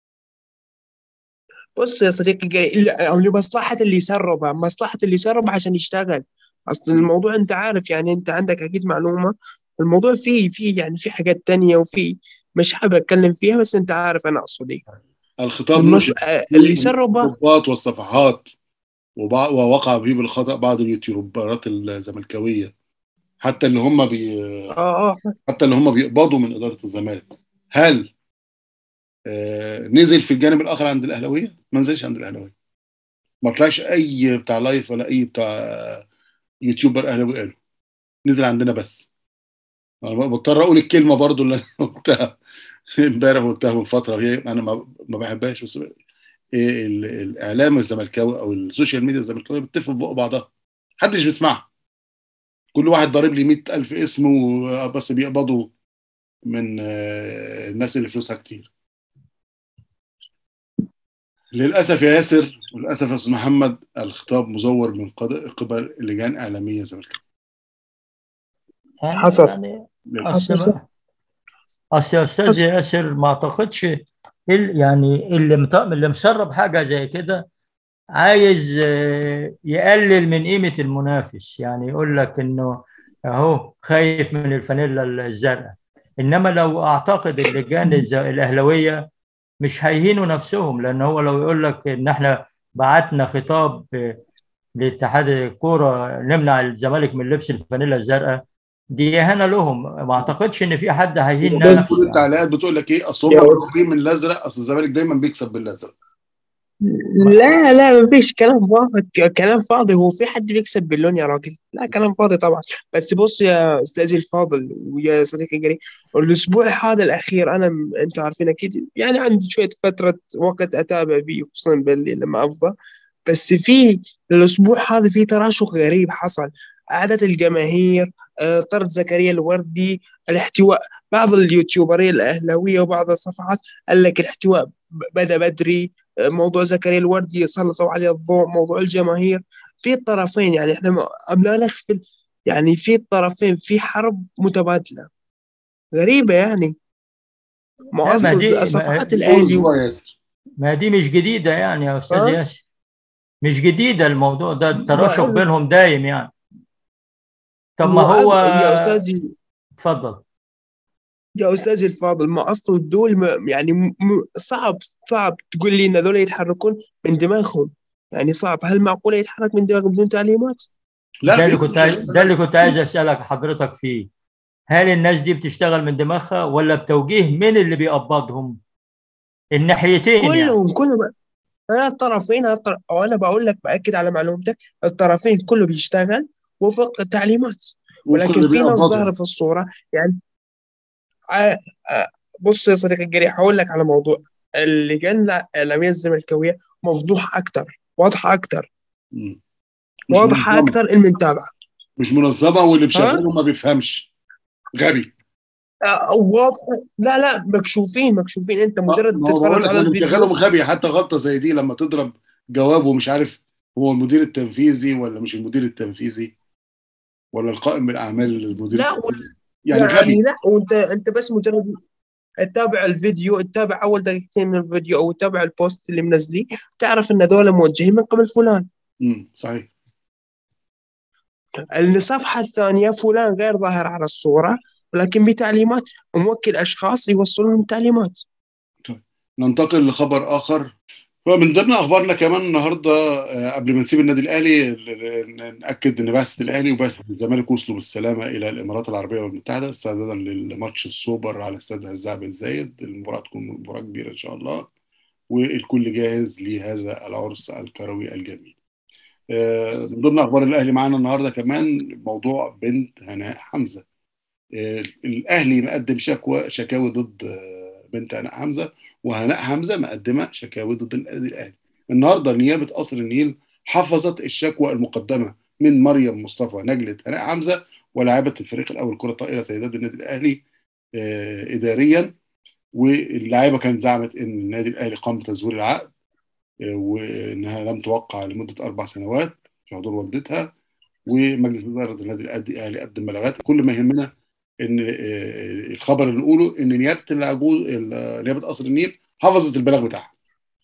بص يا صديقي جاي او لمصلحة اللي يسرب مصلحة اللي يسرب عشان يشتغل اصل الموضوع انت عارف يعني انت عندك اكيد معلومة الموضوع فيه فيه يعني في حاجات تانية وفي مش حابب اتكلم فيها بس انت عارف انا اقصد ايه الخطاب المص... نشر آه، اللي يسرب الجروبات والصفحات وبع- ووقع فيه بالخطأ بعض اليوتيوبرات الزملكاوية حتى اللي هم بي... اه اه حتى اللي هم بيقبضوا من إدارة الزمالك هل آه نزل في الجانب الآخر عند الأهلاوية؟ ما نزلش عند الأهلاوية ما طلعش أي بتاع لايف ولا أي بتاع آه، يوتيوبر أهلاوي قاله نزل عندنا بس أنا بضطر أقول الكلمة برضو اللي أنا قلتها امبارح وقلتها من فترة هي أنا ما ما بحبهاش بس إيه ال- الإعلام الزملكاوي أو السوشيال ميديا الزملكاوية بتتفق فوق بعضها محدش بيسمعها كل واحد ضارب لي 100000 اسم و- بس بيقبضوا من آه، الناس اللي فلوسها كتير للاسف يا ياسر وللاسف يا استاذ محمد الخطاب مزور من قد- قبل لجان اعلاميه زملكاويه يعني حصل. يعني للأسف. اصل ما- اصل يا استاذ حصل. ياسر ما اعتقدش ال- يعني اللي مط- اللي مسرب حاجه زي كده عايز آه، يقلل من قيمه المنافس يعني يقول لك انه اهو خايف من الفانيلا الزرقاء انما لو اعتقد اللجان الز- الاهلاويه مش هيهينوا نفسهم لان هو لو يقول لك ان احنا بعتنا خطاب آه، لاتحاد الكوره نمنع الزمالك من لبس الفانيلا الزرقاء دي اهانه لهم ما اعتقدش ان في حد هيهين بس نفسه كل يعني. التعليقات بتقول لك ايه اصل هم يا مرعوبين من الازرق اصل الزمالك دايما بيكسب بالازرق لا لا مفيش كلام فاضي كلام فاضي هو في حد بيكسب باللون يا راجل لا كلام فاضي طبعا بس بص يا استاذي الفاضل ويا صديقي القريب الاسبوع هذا الاخير انا م- انتوا عارفين اكيد يعني عندي شويه فتره وقت اتابع فيه خصوصا بالليل لما افضى بس في الاسبوع هذا في تراشق غريب حصل عادة الجماهير آه، طرد زكريا الوردي الاحتواء بعض اليوتيوبرية الأهلاوية وبعض الصفحات قال لك الاحتواء ب- بدأ بدري موضوع زكريا الوردي سلطوا عليه الضوء موضوع الجماهير في الطرفين يعني احنا ما- أم لا نغفل يعني في الطرفين في حرب متبادلة غريبة يعني ما لا، ما أصل دي- ما- صفحات قول الأهلي هو يا ياسر ما دي مش جديده يعني يا استاذ ها؟ ياسر مش جديده الموضوع ده التراشق بقول- بينهم دايم يعني طب ما هو هو أصل- يا أستاذي اتفضل يا أستاذي الفاضل ما أصل الدول ما- يعني م- م- صعب صعب تقول لي إن هذول يتحركون من دماغهم يعني صعب هل معقولة يتحرك من دماغه بدون تعليمات؟ لا ده اللي في كنت عايز ده اللي كنت عايز اسالك حضرتك فيه هل الناس دي بتشتغل من دماغها ولا بتوجيه من اللي بيقبضهم الناحيتين يعني كلهم كلهم ها الطرفين ها الطر... أو أنا بقول لك بأكد على معلومتك الطرفين كله بيشتغل وفق التعليمات وفق ولكن اللي في ناس بيقبضهم. ظاهرة في الصورة يعني آه آه بص يا صديقي الجريء هقول لك على موضوع اللجان الإعلامية الزملكاوية مفضوحة أكتر واضحة أكتر مم. مش واضحة منظمة. أكتر المتابعة مش منظمه واللي بشغله ما بيفهمش غبي آه واضحة لا لا مكشوفين مكشوفين أنت مجرد ما هو بقول تتفرج لك على اللي بيشغلهم الفيديو غبي حتى غلطه زي دي لما تضرب جواب ومش عارف هو المدير التنفيذي ولا مش المدير التنفيذي ولا القائم بالاعمال المدير لا التنفيذي. يعني يعني غبي لا وانت انت بس مجرد تتابع الفيديو تتابع اول دقيقتين من الفيديو او تتابع البوست اللي منزليه تعرف ان هذول موجهين من قبل فلان امم صحيح الصفحه الثانيه فلان غير ظاهر على الصوره ولكن بتعليمات موكل اشخاص يوصلون التعليمات ننتقل لخبر اخر فمن ضمن اخبارنا كمان النهارده آه، قبل ما نسيب النادي الاهلي ل- ل- ناكد ان بعثه الاهلي وبعثه الزمالك وصلوا بالسلامه الى الامارات العربيه والمتحده استعدادا للماتش السوبر على استاد هزاع بن زايد المباراه تكون مباراه كبيره ان شاء الله والكل جاهز لهذا العرس الكروي الجميل من ضمن اخبار الاهلي معانا النهارده كمان موضوع بنت هناء حمزه الاهلي مقدم شكوى شكاوي ضد بنت هناء حمزه وهناء حمزه مقدمه شكاوي ضد النادي الاهلي النهارده نيابه قصر النيل حفظت الشكوى المقدمه من مريم مصطفى نجلة هناء حمزه ولاعبه الفريق الاول كره طائره سيدات النادي الاهلي اداريا واللاعبه كانت زعمت ان النادي الاهلي قام بتزوير العقد وانها لم توقع لمده اربع سنوات في حضور والدتها ومجلس اداره النادي الاهلي قدم بلاغات كل ما يهمنا ان الخبر اللي نقوله ان نيابه العجوز نيابه قصر النيل حفظت البلاغ بتاعها.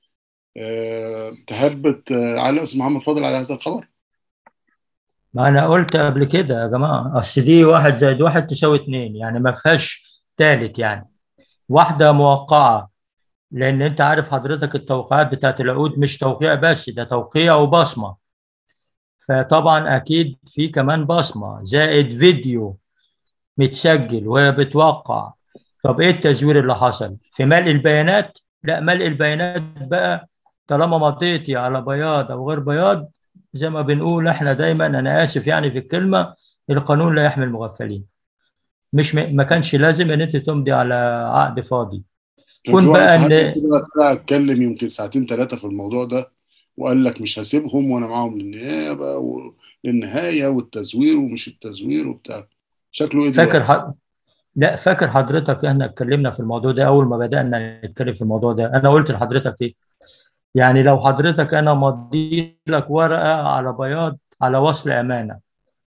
تحب تعلق استاذ محمد فاضل على هذا الخبر؟ ما انا قلت قبل كده يا جماعه اصل دي واحد زائد واحد تساوي اتنين يعني ما فيهاش تالت يعني واحده موقعه لان انت عارف حضرتك التوقيعات بتاعت العقود مش توقيع بس ده توقيع وبصمه فطبعا اكيد في كمان بصمه زائد فيديو متسجل وهي بتوقع طب ايه التزوير اللي حصل في ملء البيانات لا ملء البيانات بقى طالما مضيتي على بياض او غير بياض زي ما بنقول احنا دايما انا اسف يعني في الكلمه القانون لا يحمي المغفلين مش م... ما كانش لازم ان انت تمضي على عقد فاضي كون بقى ان طلع اتكلم يمكن ساعتين ثلاثه في الموضوع ده وقال لك مش هسيبهم وانا معاهم للنيابه وللنهايه والتزوير ومش التزوير وبتاع شكله ايه فاكر حد... لا فاكر حضرتك احنا اتكلمنا في الموضوع ده اول ما بدانا نتكلم في الموضوع ده انا قلت لحضرتك ايه يعني لو حضرتك انا مضي لك ورقه على بياض على وصل امانه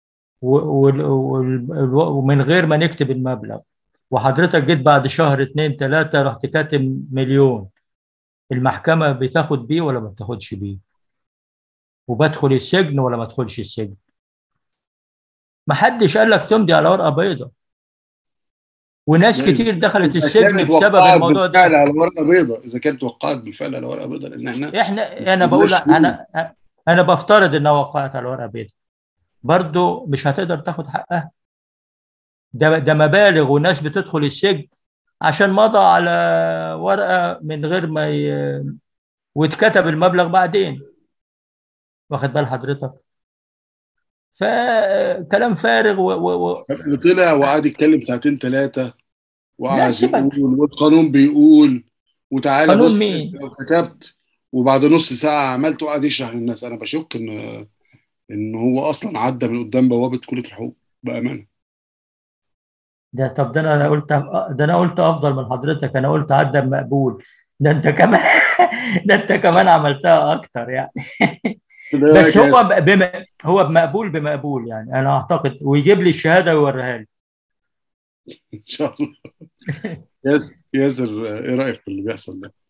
ومن غير ما نكتب المبلغ وحضرتك جيت بعد شهر اتنين تلاته رحت كاتب مليون المحكمه بتاخد بيه ولا ما بتاخدش بيه وبدخل السجن ولا ما ادخلش السجن ما حدش قال لك تمضي على ورقه بيضاء وناس كتير دخلت السجن بسبب الموضوع ده على ورقه بيضاء اذا كانت وقعت بالفعل على ورقه بيضاء لان احنا احنا انا بقول انا انا بفترض انها وقعت على ورقه بيضاء برضه مش هتقدر تاخد حقها ده ده مبالغ وناس بتدخل السجن عشان مضى على ورقه من غير ما ي... واتكتب المبلغ بعدين واخد بال حضرتك فكلام فارغ و... و... اللي طلع وقعد يتكلم ساعتين ثلاثه وقعد يقول والقانون بيقول وتعالى قانون بص مين؟ لو كتبت وبعد نص ساعه عملت وقعد يشرح للناس انا بشك ان ان هو اصلا عدى من قدام بوابه كليه الحقوق بامانه ده طب ده انا قلت ده انا قلت افضل من حضرتك انا قلت عدى بمقبول ده انت كمان ده انت كمان عملتها اكتر يعني بس هو بم... هو بمقبول بمقبول يعني انا اعتقد ويجيب لي الشهاده ويوريها لي ان شاء الله ياسر ياسر ايه رايك في اللي بيحصل ده؟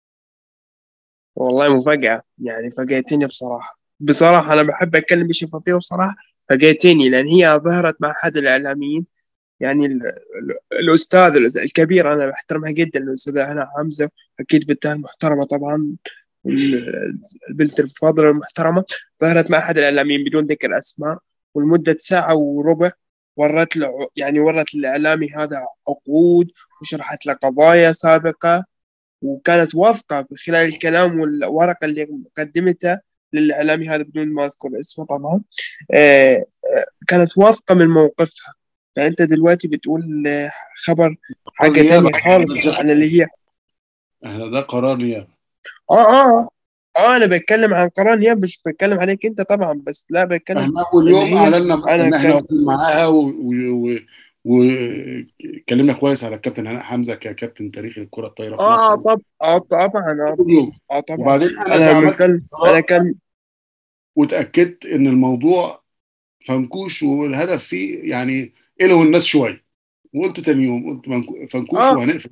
والله مفاجأة يعني فاجأتني بصراحة بصراحة أنا بحب أتكلم بشفافية بصراحة فاجأتني لأن هي ظهرت مع أحد الإعلاميين يعني ال... ال... الأستاذ الكبير أنا بحترمها جدا الأستاذة هنا حمزة أكيد بنتها المحترمة طبعا البنت الفاضلة المحترمة ظهرت مع أحد الإعلاميين بدون ذكر أسماء ولمدة ساعة وربع ورت له يعني ورت الإعلامي هذا عقود وشرحت له قضايا سابقة وكانت واثقة خلال الكلام والورقة اللي قدمتها للإعلامي هذا بدون ما أذكر اسمه طبعا كانت واثقة من موقفها فأنت دلوقتي بتقول خبر حاجة تانية خالص عن اللي هي احنا ده قرار نيابه اه اه اه انا بتكلم عن قرار نيابه مش بتكلم عليك انت طبعا بس لا بتكلم احنا اول يوم اعلنا ان احنا واقفين معاها واتكلمنا كويس على الكابتن هناء حمزه ككابتن تاريخي للكره الطايره في اه طب اه طبعا اه يوم اه طبعا وبعدين انا انا بتكلم انا كان واتاكدت ان الموضوع فنكوش والهدف فيه يعني اله الناس شويه وقلت تاني يوم قلت فنكوش آه. وهنقفل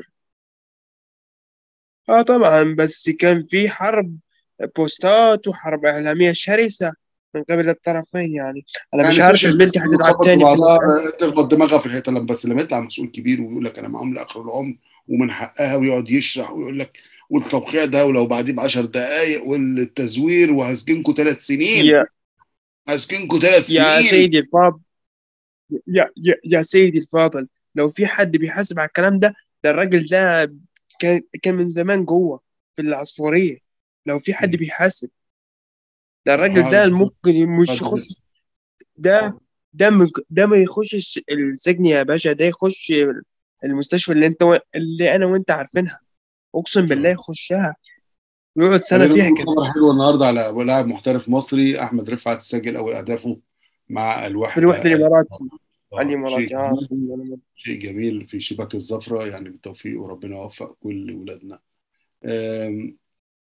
اه طبعا بس كان في حرب بوستات وحرب اعلاميه شرسه من قبل الطرفين يعني انا مش يعني عارف مش البنت هتلعب تخبط تاني في بعضها المسألة. تخبط دماغها في الحيطه لما بس لما يطلع مسؤول كبير ويقول لك انا معاهم لاخر العمر ومن حقها ويقعد يشرح ويقول لك والتوقيع ده ولو بعديه ب 10 دقائق والتزوير وهسجنكم ثلاث سنين يا هسجنكم ثلاث يا سنين سيدي الفاضل يا يا يا سيدي الفاضل لو في حد بيحاسب على الكلام ده ده الراجل ده كان كان من زمان جوه في العصفورية لو في حد مم. بيحاسب ده الراجل ده هذا ممكن مش هذا يخش ده ده من ده ما يخش السجن يا باشا ده يخش المستشفى اللي انت و... اللي انا وانت عارفينها اقسم بالله يخشها ويقعد سنة خلينا فيها نقول كده خبر حلو النهارده على لاعب محترف مصري احمد رفعت سجل اول اهدافه مع في الوحده الوحدة الإماراتي آه، الإماراتي شيء اه جميل في الإمارات. شيء جميل في شباك الزفرة يعني بالتوفيق وربنا يوفق كل ولادنا آم،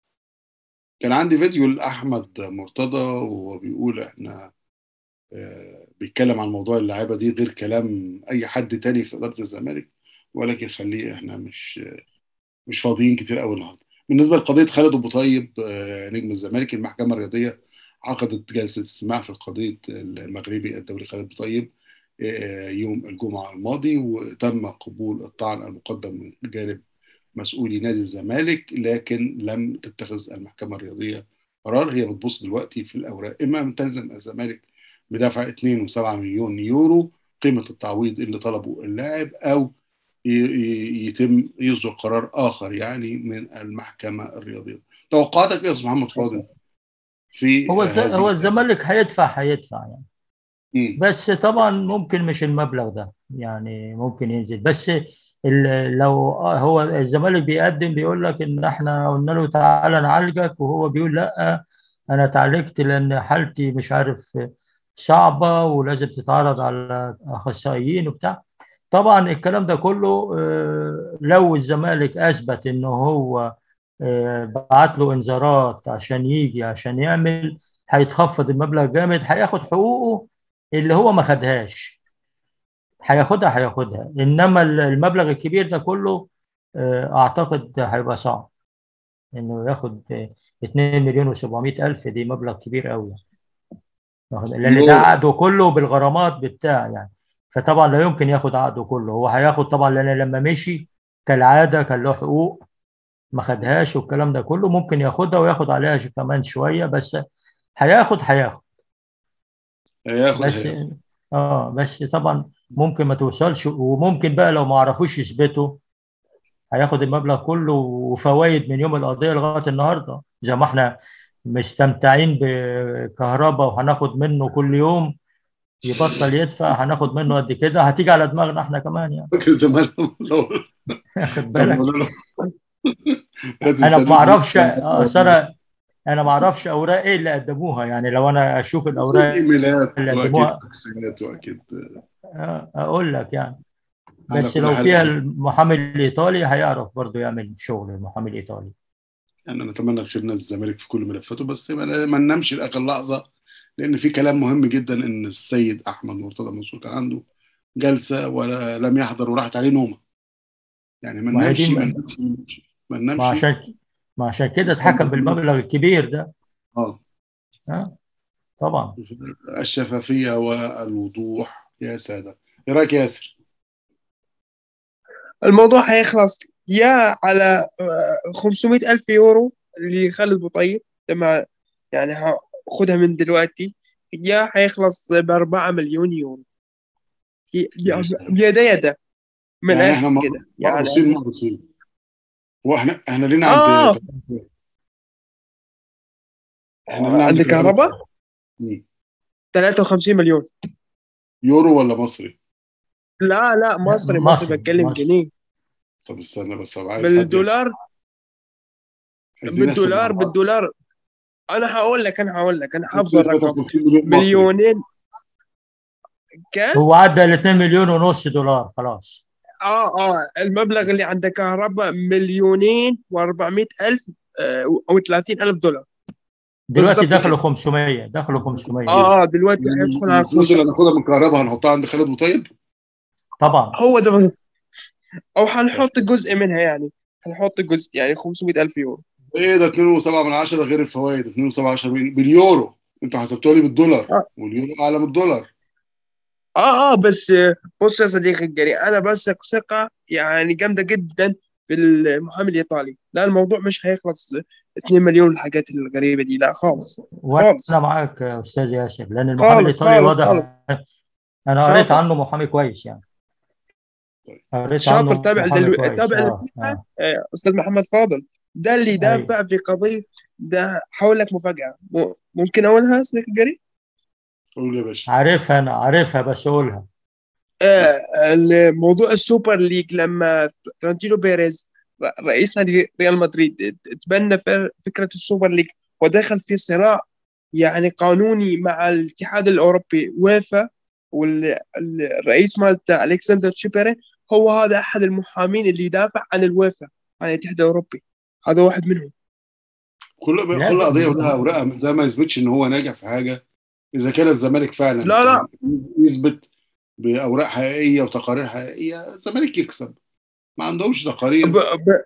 كان عندي فيديو لأحمد مرتضى وهو بيقول احنا آه، بيتكلم عن موضوع اللعيبة دي غير كلام أي حد تاني في إدارة الزمالك ولكن خليه احنا مش مش فاضيين كتير قوي النهارده بالنسبة لقضية خالد أبو طيب آه، نجم الزمالك المحكمة الرياضية عقدت جلسة استماع في قضية المغربي الدولي خالد أبو طيب آه، يوم الجمعة الماضي وتم قبول الطعن المقدم من جانب مسؤولي نادي الزمالك لكن لم تتخذ المحكمة الرياضية قرار هي بتبص دلوقتي في الأوراق إما أن تلزم الزمالك بدفع 2.7 مليون يورو قيمة التعويض اللي طلبه اللاعب أو ي- ي- يتم يصدر قرار آخر يعني من المحكمة الرياضية توقعاتك إيه يا أستاذ محمد فاضل في هو الز- هذه هو الزمالك هيدفع هيدفع يعني مم. بس طبعا ممكن مش المبلغ ده يعني ممكن ينزل بس ال- لو آه هو الزمالك بيقدم بيقول لك ان احنا قلنا له تعالى نعالجك وهو بيقول لا انا اتعالجت لان حالتي مش عارف صعبة ولازم تتعرض على اخصائيين وبتاع طبعا الكلام ده كله آه، لو الزمالك اثبت ان هو آه، بعت له انذارات عشان يجي عشان يعمل هيتخفض المبلغ جامد هياخد حقوقه اللي هو ما خدهاش هياخدها هياخدها انما المبلغ الكبير ده كله آه، اعتقد هيبقى صعب انه ياخد آه، 2 مليون و700 الف دي مبلغ كبير قوي واخد- لان ده يورو. عقده كله بالغرامات بتاع يعني فطبعا لا يمكن ياخد عقده كله هو هياخد طبعا لان لما مشي كالعاده كان له حقوق ما خدهاش والكلام ده كله ممكن ياخدها وياخد عليها ش- كمان شويه بس هياخد هياخد هياخد بس هياخد اه بس طبعا ممكن ما توصلش وممكن بقى لو ما عرفوش يثبتوا هياخد المبلغ كله وفوائد من يوم القضيه لغايه النهارده زي ما احنا مستمتعين بكهرباء وهناخد منه كل يوم يبطل يدفع هناخد منه قد كده هتيجي على دماغنا احنا كمان يعني فاكر زمان لو واخد لما بالك قالوا له نادي انا الزمالك ما اعرفش كان- اه أصل انا انا ما اعرفش اوراق ايه اللي قدموها يعني لو انا اشوف الاوراق ايميلات اللي واكيد قدموها فاكسات واكيد آه، اقول لك يعني على بس كل لو حال فيها المحامي الايطالي هيعرف برضه يعمل شغل المحامي الايطالي انا نتمنى الخير نادي الزمالك في كل ملفاته بس ما ما ننامش لاخر لحظه لان في كلام مهم جدا ان السيد احمد مرتضى منصور كان عنده جلسه ولم يحضر وراحت عليه نومه يعني ما ما هي ننامش دي ما ما ننامش ما ننامش ما ما ننامش عشان ما عشان كده اتحكم بالمبلغ الكبير ده اه اه طبعا الشفافيه والوضوح يا ساده ايه رايك يا ياسر؟ الموضوع هيخلص يا على آه، 500 ألف يورو اللي خالد بوطيب لما يعني هاخدها من دلوقتي يا هيخلص بأربعة مليون يورو ي- ي- بيدا يدا من يعني احنا الآخر كده يعني مقروصين مقروصين واحنا احنا لينا آه. عند احنا لينا عند كهرباء مم. 53 مليون يورو ولا مصري؟ لا لا مصري مصري مصري، بتكلم مصري. جنيه طب استنى بس أبقى عايز حد بالدولار عايزين نحسب بالدولار مع بعض. بالدولار انا هقول لك انا هقول لك انا حافظ 53 الرقم مليون مصري. مليونين كام؟ هو عدى ال 2 مليون ونص دولار خلاص اه اه المبلغ اللي عند كهرباء مليونين و400 الف آه، او 30 الف دولار دلوقتي بالظبط دخلوا كده. 500 دخلوا 500 اه اه دلوقتي يعني هيدخل على الفلوس اللي خمسة هناخدها من كهرباء هنحطها عند خالد مطيب طبعا هو ده بالظبط. او هنحط جزء منها يعني هنحط جزء يعني 500 الف يورو ايه ده 2.7 من 10 غير الفوائد 2.7 باليورو انتوا حسبتوها لي بالدولار آه. واليورو اعلى من الدولار اه اه بس آه، بص يا صديقي الجريء انا بثق ثقه يعني جامده جدا في المحامي الايطالي لا الموضوع مش هيخلص 2 مليون الحاجات الغريبه دي لا خالص خالص. وانا معاك يا استاذ ياسر لان المحامي خالص، الايطالي خالص، واضح خالص. انا قريت شاطر. عنه محامي كويس يعني قريت شاطر عنه تابع محامي لل- كويس تابع آه. للفيفا. آه. آه، استاذ محمد فاضل ده اللي دافع في قضية ده هقول لك مفاجأة م- ممكن أقولها أصلك قريب قول يا باشا عارفها انا عارفها بس اقولها آه الموضوع السوبر ليج لما ترانتينو بيريز ر- رئيس نادي ريال مدريد تبنى ف- فكرة السوبر ليج ودخل في صراع يعني قانوني مع الاتحاد الأوروبي ويفا والرئيس مالته ألكسندر تشيبيري هو هذا أحد المحامين اللي يدافع عن الويفا عن الاتحاد الأوروبي هذا واحد منهم كل لا، كل ده- قضيه ولها اوراقها ده ما يثبتش ان هو ناجح في حاجه اذا كان الزمالك فعلا لا، لا. يثبت باوراق حقيقيه وتقارير حقيقيه الزمالك يكسب ما عندهمش تقارير ب... ب...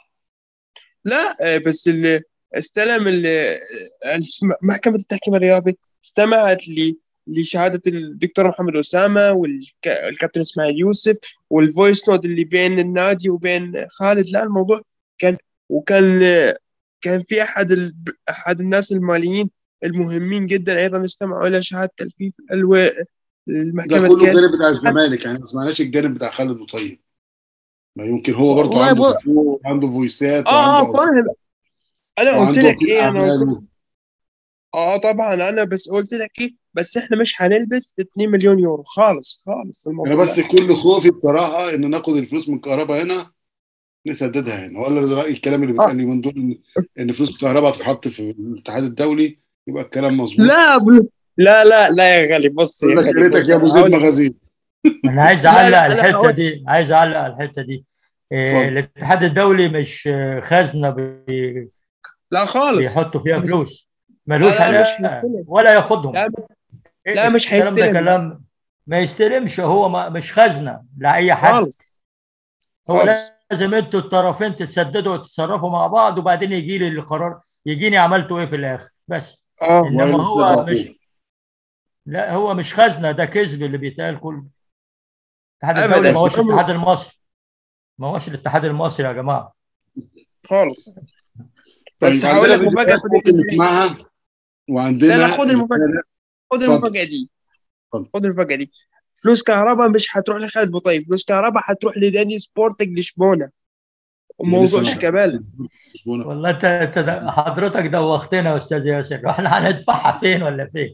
لا آه، بس اللي استلم اللي محكمة التحكيم الرياضي استمعت ل لشهادة الدكتور محمد أسامة والكابتن إسماعيل يوسف والفويس نوت اللي بين النادي وبين خالد لا الموضوع كان وكان كان في أحد ال... أحد الناس الماليين المهمين جدا أيضا استمعوا إلى شهادة تلفيف الو... ده المحكمة كله كاس الجانب بتاع الزمالك يعني ما سمعناش الجانب بتاع خالد وطيب ما يمكن هو برضه والله عنده بص- دفوع وعنده فويسات اه اه وعنده فاهم انا قلت وعنده لك وكيل ايه انا قلت اعمال اه طبعا انا بس قلت لك ايه بس احنا مش هنلبس 2 مليون يورو خالص خالص الموضوع انا بس ده. كل خوفي بصراحه ان ناخد الفلوس من كهرباء هنا نسددها هنا ولا رايي الكلام اللي بيتقال لي من دول إن- ان فلوس كهرباء تتحط في الاتحاد الدولي يبقى الكلام مظبوط لا بل... لا لا لا يا غالي بص يا يقول لك يا غالي ريتك بص يا ابو أنا زيد هقول- مغازيل انا عايز لا، اعلق لا، على أنا الحته هقول- دي عايز اعلق على الحته دي إيه، اتفضل. الاتحاد الدولي مش آه، خزنه بي- لا خالص بيحطوا فيها بس- فلوس ملوش لا، لا، مش عليها هيستلم. ولا ياخدهم لا إيه لا، مش الكلام ده هيستلم. كلام ما يستلمش هو ما مش خزنه لاي حد خالص هو خالص لازم انتوا الطرفين تتسددوا وتتصرفوا مع بعض وبعدين يجي لي القرار يجيني عملتوا ايه في الاخر بس اه انما وإلا هو تبقى مش لا هو مش خزنه ده كذب اللي بيتقال كله الاتحاد أبداً. الدولي ما هوش عمره- الاتحاد المصري ما هوش الاتحاد المصري يا جماعه خالص طيب بس هقول عندنا لك مفاجأة فيديوهات في ممكن الفيديو. نسمعها وعندنا لا، لا، خد المفاجأة. خد اتفضل. المفاجأة دي اتفضل. خد المفاجأة دي فلوس كهرباء مش هتروح لخالد بوطيب فلوس كهرباء هتروح لنادي سبورتنج لشبونة وموضوع لسه ما- شيكابالا والله انت انت د- حضرتك دوختنا يا استاذ ياسر احنا هندفعها فين ولا فين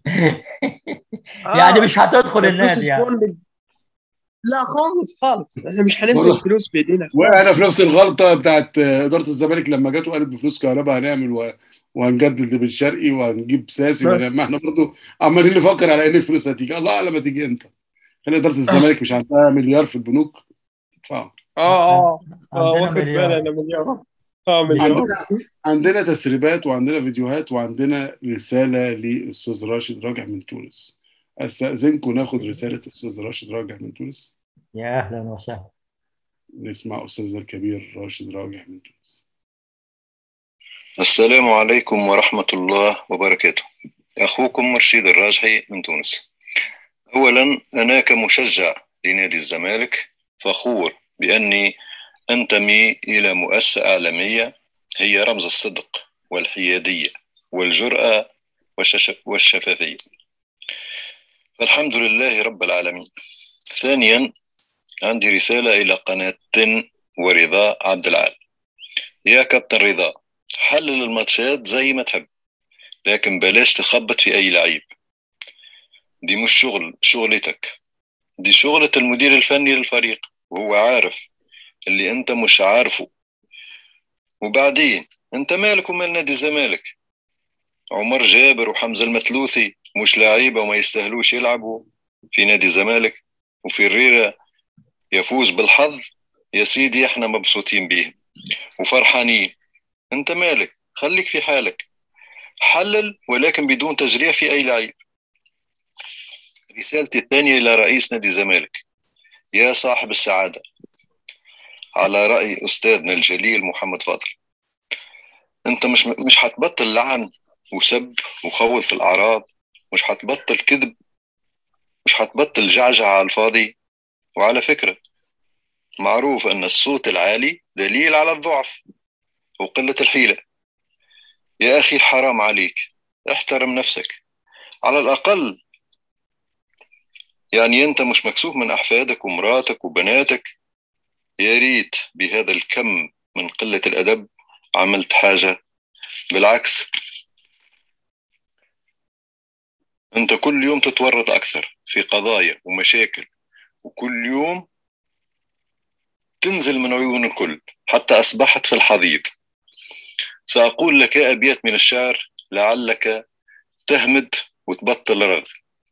آه. يعني مش هتدخل فلوس النادي يعني سبورتنج لا خالص خالص احنا مش والله. هنمسك فلوس بايدينا وانا في نفس الغلطه بتاعت اداره الزمالك لما جت وقالت بفلوس كهرباء هنعمل و... وهنجدد بن شرقي وهنجيب ساسي نعم. وهنعمل- ما احنا برضه عمالين نفكر على ان الفلوس هتيجي الله اعلم هتيجي امتى خلي اداره الزمالك مش عندها مليار في البنوك ادفعوا اه اه اه عندنا واخد بالي مليار انا مليار اه مليار عندنا عندنا تسريبات وعندنا فيديوهات وعندنا رساله للاستاذ راشد راجع من تونس استاذنكم ناخد رساله الاستاذ راشد راجع من تونس يا اهلا وسهلا نسمع استاذنا الكبير راشد راجع من تونس السلام عليكم ورحمة الله وبركاته أخوكم مرشد الراجحي من تونس أولا أنا كمشجع لنادي الزمالك فخور بأني أنتمي إلى مؤسسة إعلامية هي رمز الصدق والحيادية والجرأة والشش- والشفافية فالحمد لله رب العالمين ثانيا عندي رسالة إلى قناة تن ورضا عبد العال يا كابتن رضا حلل الماتشات زي ما تحب لكن بلاش تخبط في أي لعيب دي مش شغل شغلتك دي شغلة المدير الفني للفريق وهو عارف اللي انت مش عارفه وبعدين انت مالك ومال نادي الزمالك عمر جابر وحمزة المثلوثي مش لعيبة وما يستاهلوش يلعبوا في نادي الزمالك وفي الريرة يفوز بالحظ يا سيدي احنا مبسوطين بيه وفرحانين انت مالك خليك في حالك حلل ولكن بدون تجريح في اي لعيب رسالتي الثانية إلى رئيس نادي الزمالك يا صاحب السعادة على رأي أستاذنا الجليل محمد فاضل أنت مش مش هتبطل لعن وسب وخوض في الأعراض مش هتبطل كذب مش هتبطل جعجعة على الفاضي وعلى فكرة معروف أن الصوت العالي دليل على الضعف وقلة الحيلة يا أخي حرام عليك احترم نفسك على الأقل يعني أنت مش مكسوف من أحفادك ومراتك وبناتك يا ريت بهذا الكم من قلة الأدب عملت حاجة بالعكس أنت كل يوم تتورط أكثر في قضايا ومشاكل وكل يوم تنزل من عيون الكل حتى أصبحت في الحضيض سأقول لك أبيات من الشعر لعلك تهمد وتبطل رغم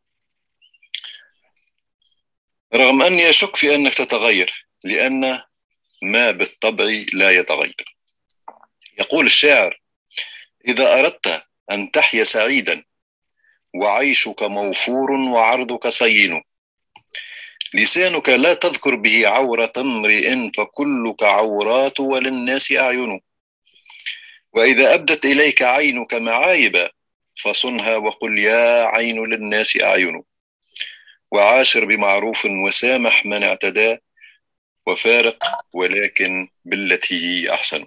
رغم أني أشك في أنك تتغير لأن ما بالطبع لا يتغير يقول الشاعر إذا أردت أن تحيا سعيدا وعيشك موفور وعرضك صين لسانك لا تذكر به عورة امرئ فكلك عورات وللناس أعين وإذا أبدت إليك عينك معايب فصنها وقل يا عين للناس أعين وعاشر بمعروف وسامح من اعتدى وفارق ولكن بالتي هي أحسن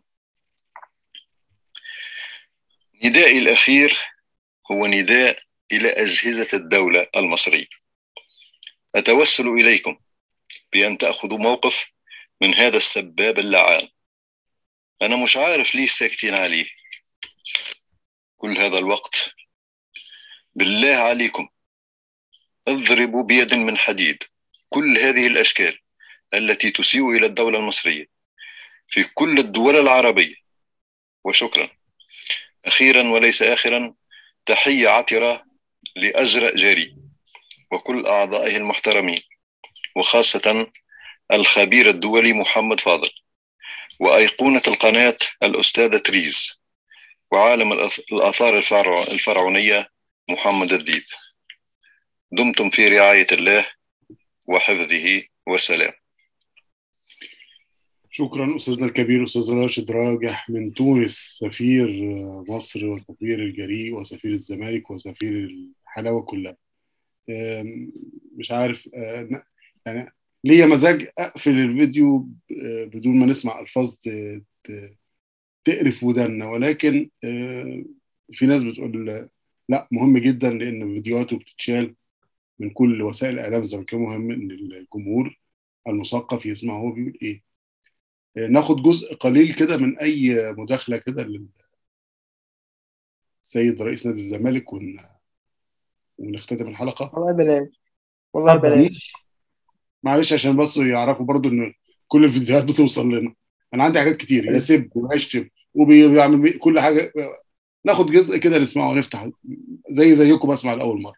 ندائي الأخير هو نداء إلى أجهزة الدولة المصرية أتوسل إليكم بأن تأخذوا موقف من هذا السباب اللعان أنا مش عارف ليه ساكتين عليه كل هذا الوقت بالله عليكم اضربوا بيد من حديد كل هذه الأشكال التي تسيء إلى الدولة المصرية في كل الدول العربية وشكرا أخيرا وليس آخرا تحية عطرة لأجرأ جاري وكل أعضائه المحترمين وخاصة الخبير الدولي محمد فاضل وأيقونة القناة الأستاذة تريز وعالم الآثار الفرعونية محمد الديب دمتم في رعاية الله وحفظه والسلام شكرا استاذنا الكبير استاذ راشد راجح من تونس سفير مصر وسفير الجريء وسفير الزمالك وسفير الحلاوه كلها مش عارف يعني ليا مزاج اقفل الفيديو بدون ما نسمع الفاظ تقرف ودنا ولكن في ناس بتقول لا مهم جدا لان فيديوهاته بتتشال من كل وسائل الاعلام الزمالكيه مهم ان الجمهور المثقف يسمع هو بيقول ايه ناخد جزء قليل كده من اي مداخله كده للسيد رئيس نادي الزمالك ون... ونختتم الحلقه والله بلاش والله بلاش معلش عشان بس يعرفوا برضو ان كل الفيديوهات بتوصل لنا انا عندي حاجات كتير يسب ويشتم وبيعمل كل حاجه ناخد جزء كده نسمعه ونفتح زي زيكم بسمع لاول مره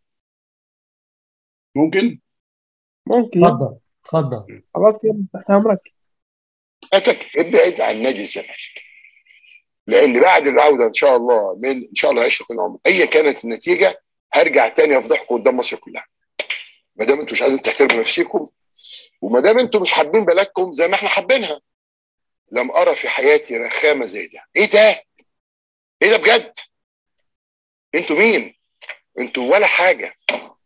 ممكن ممكن اتفضل اتفضل خلاص يلا تحت امرك اتك ابعد عن نادي الزمالك لان بعد العوده ان شاء الله من ان شاء الله هيشرق العمر ايا كانت النتيجه هرجع تاني افضحكم قدام مصر كلها ما دام انتم مش عايزين تحترموا نفسكم وما دام انتم مش حابين بلدكم زي ما احنا حابينها لم ارى في حياتي رخامه زي ده ايه ده ايه ده بجد انتوا مين انتوا ولا حاجه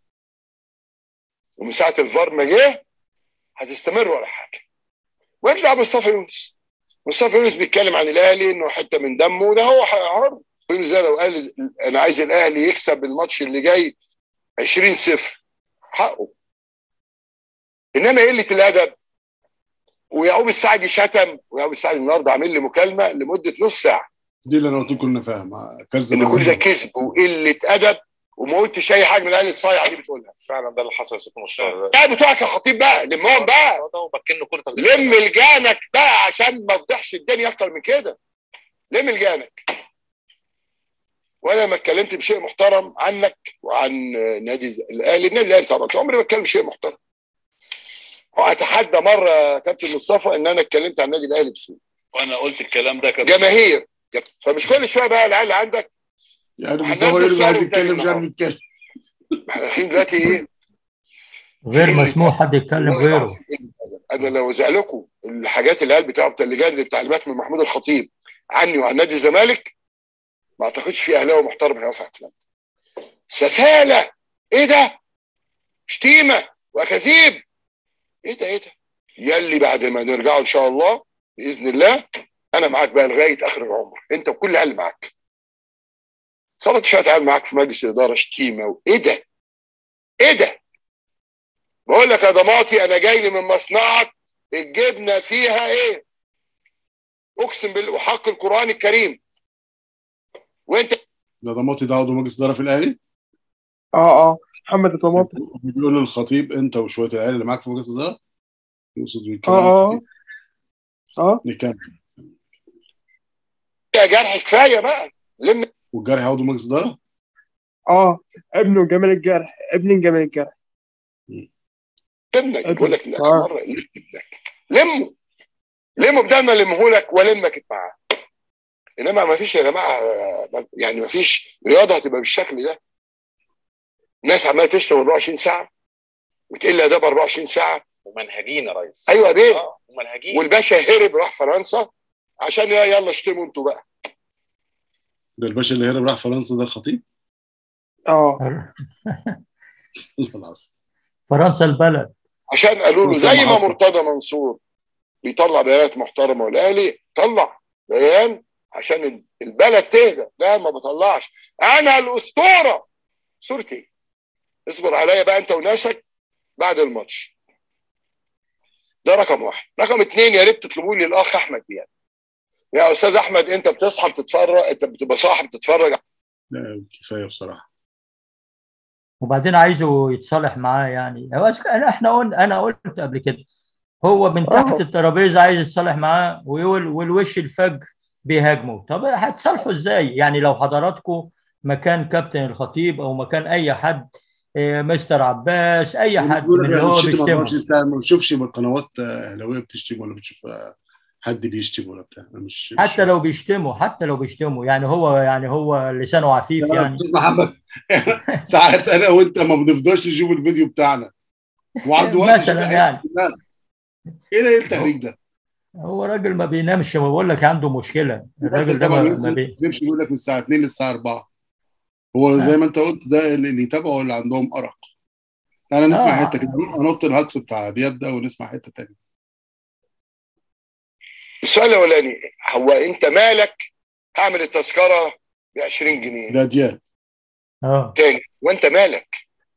ومن ساعه الفار ما جه هتستمر ولا حاجه ويرجع مصطفى يونس مصطفى يونس بيتكلم عن الاهلي انه حته من دمه ده هو حر يونس ده لو قال انا عايز الاهلي يكسب الماتش اللي جاي 20 0 حقه انما قله الادب ويعقوب السعدي شتم ويعقوب السعدي النهارده عامل لي مكالمه لمده نص ساعه دي اللي انا قلت لكم انه فاهم كذب ان كل ده كذب وقله ادب وما قلتش اي حاجه من الاهلي الصايعه دي بتقولها فعلا ده اللي حصل يا ست مشتاق لا بتوعك يا خطيب بقى لمهم بقى بكنه كل لم لجانك بقى عشان ما افضحش الدنيا اكتر من كده لم لجانك وانا ما اتكلمت بشيء محترم عنك وعن نادي الاهلي النادي الاهلي طبعا عمري ما اتكلم شيء محترم واتحدى مره كابتن مصطفى ان انا اتكلمت عن النادي الاهلي بسوء وانا قلت الكلام ده كده جماهير فمش كل شويه بقى العيال عندك يعني بس هو يقول عايز يتكلم مش عارف يتكلم احنا داخلين دلوقتي ايه غير مسموح حد يتكلم غيره انا لو لكم الحاجات اللي قال بتاع اللجان التعليمات من محمود الخطيب عني وعن نادي الزمالك ما اعتقدش في اهلاوي محترم هيوافق على الكلام ده سفاله ايه ده شتيمه واكاذيب ايه ده ايه ده يلي بعد ما نرجعوا ان شاء الله باذن الله انا معاك بقى لغايه اخر العمر انت وكل اللي معاك صارت شويه تعال معاك في مجلس الاداره شتيمه وايه ده ايه ده بقول لك يا ضماطي انا جاي لي من مصنعك الجبنه فيها ايه اقسم بالله وحق القران الكريم وانت ده ضماطي ده عضو مجلس اداره في الاهلي اه اه محمد الطماطم بيقول للخطيب انت وشويه العيال اللي معاك في مجلس الاداره يقصد بيتكلم اه اه اه نكمل يا جرح كفايه بقى لم والجرح عضو مجلس اداره اه ابنه جمال الجرح ابن جمال الجرح ابنك بقول لك لا آه. مره لم ابنك لمه لمه بدل ما المه لك ولمك معاه انما ما فيش يا جماعه يعني ما فيش رياضه هتبقى بالشكل ده الناس عماله تشتغل 24 ساعه وتقل اداب 24 ساعه ومنهجين يا ريس ايوه يا بيه اه ومنهجين والباشا هرب راح فرنسا عشان يا- يلا اشتموا انتوا بقى ده الباشا اللي هرب راح فرنسا ده الخطيب اه الله العظيم فرنسا البلد عشان قالوا له وسام زي ما عاطف. مرتضى منصور بيطلع بيانات محترمه والاهلي طلع بيان عشان البلد تهدى لا ما بطلعش انا الاسطوره صورتي اصبر عليا بقى انت وناسك بعد الماتش ده رقم واحد رقم اتنين يا ريت تطلبوا لي الاخ احمد دياب يا استاذ احمد انت بتصحى بتتفرج انت بتبقى صاحي بتتفرج لا كفايه بصراحه وبعدين عايزه يتصالح معاه يعني هو أس- انا احنا قلنا انا قلت قبل كده هو من تحت آه. الترابيزه عايز يتصالح معاه ويقول والوش الفجر بيهاجمه طب هتصالحوا ازاي يعني لو حضراتكم مكان كابتن الخطيب او مكان اي حد إيه، مستر عباس اي حد بيقول من لك اللي هو بتشتم 24 بيشتمه ساعه ما بتشوفش قنوات اهلاويه بتشتم ولا بتشوف آه، حد بيشتم ولا بتاع أنا مش مش- حتى لو بيشتموا حتى لو بيشتموا يعني هو يعني هو لسانه عفيف يا يعني استاذ محمد ساعات انا وانت ما بنفضلش نشوف الفيديو بتاعنا وعنده وقت مثلا يشوف يعني ايه ده ايه التهريج ده؟ هو راجل ما بينامش ما بقول لك عنده مشكله الناس الراجل ده طبعا ما الناس ما اللي بي... ما بتكذبش بيقول لك من الساعه 2 للساعه 4 هو زي ما انت قلت ده اللي اللي يتابعوا اللي عندهم ارق انا نسمع آه. حته كده انط الهجص بتاع دياب ده ونسمع حته تانية السؤال الاولاني هو انت مالك هعمل التذكره ب 20 جنيه ده دياب اه تاني وانت مالك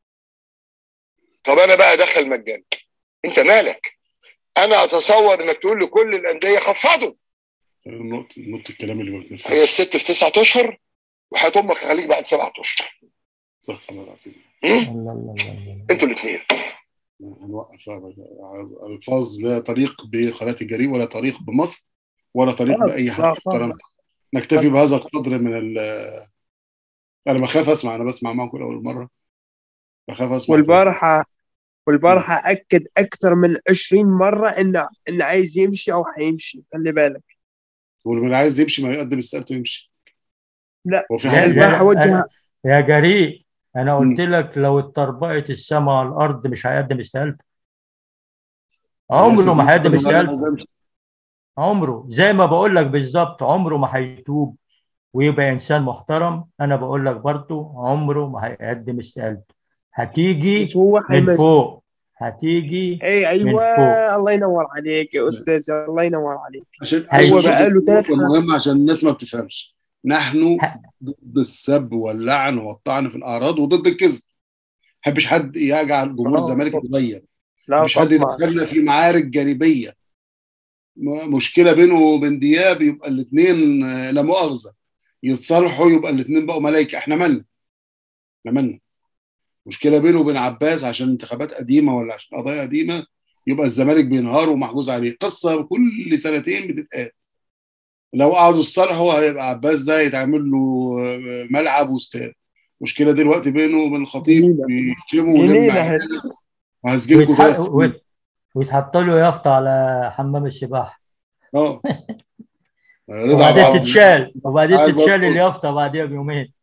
طب انا بقى ادخل مجانا انت مالك انا اتصور انك تقول لكل الانديه خفضوا نقط نقط الكلام اللي ما بينفعش هي الست في تسعة اشهر وحياة امك خليك بعد سبعة اشهر استغفر الله العظيم هم؟ الله الله الله الله. انتوا الاثنين هنوقف الفاظ لا طريق بقناه الجريء ولا طريق بمصر ولا طريق خلاص، باي حد لا، محترم نكتفي بهذا القدر من ال انا بخاف اسمع انا بسمع معاكم اول مره بخاف اسمع والبارحة والبارحة أكد أكثر من 20 مرة إنه إنه عايز يمشي أو حيمشي خلي بالك واللي عايز يمشي ما يقدم استقالته ويمشي لا. هو في لا، حد لا، البارحة وجه أنا- يا جريء انا قلت لك لو اتطربقت السماء على الارض مش هيقدم استقالته عمره ما هيقدم استقالته عمره زي ما بقول لك بالظبط عمره ما هيتوب ويبقى انسان محترم انا بقول لك برضه عمره ما هيقدم استقالته هتيجي بس هو من حيمشي فوق هتيجي اي ايوه فوق. الله ينور عليك يا استاذ الله ينور عليك عشان هو عشان بقاله ثلاث نقطة مهمة عشان الناس ما بتفهمش نحن ه- ضد السب واللعن والطعن في الاعراض وضد الكذب ما بحبش حد يجعل جمهور آه، الزمالك طبعا. يتغير لا مش حد طبعا يدخلنا في معارك جانبيه م- مشكله بينه وبين دياب يبقى الاثنين لا مؤاخذه يتصالحوا يبقى الاثنين بقوا ملائكه احنا مالنا احنا مالنا مشكله بينه وبين عباس عشان انتخابات قديمه ولا عشان قضايا قديمه يبقى الزمالك بينهار ومحجوز عليه قصه كل سنتين بتتقال لو قعدوا يتصالحوا هيبقى عباس ده يتعمل له ملعب واستاد مشكله دلوقتي بينه وبين الخطيب جميلة. بيشتموا ولم جميلة عيال هذه. وهسجنكم ويتح- ثلاث سنين ويت- ويتحط له يافطه على حمام السباحه اه رضا وبعدين عبد- تتشال وبعدين عارف تتشال برضه. اليافطه بعديها بيومين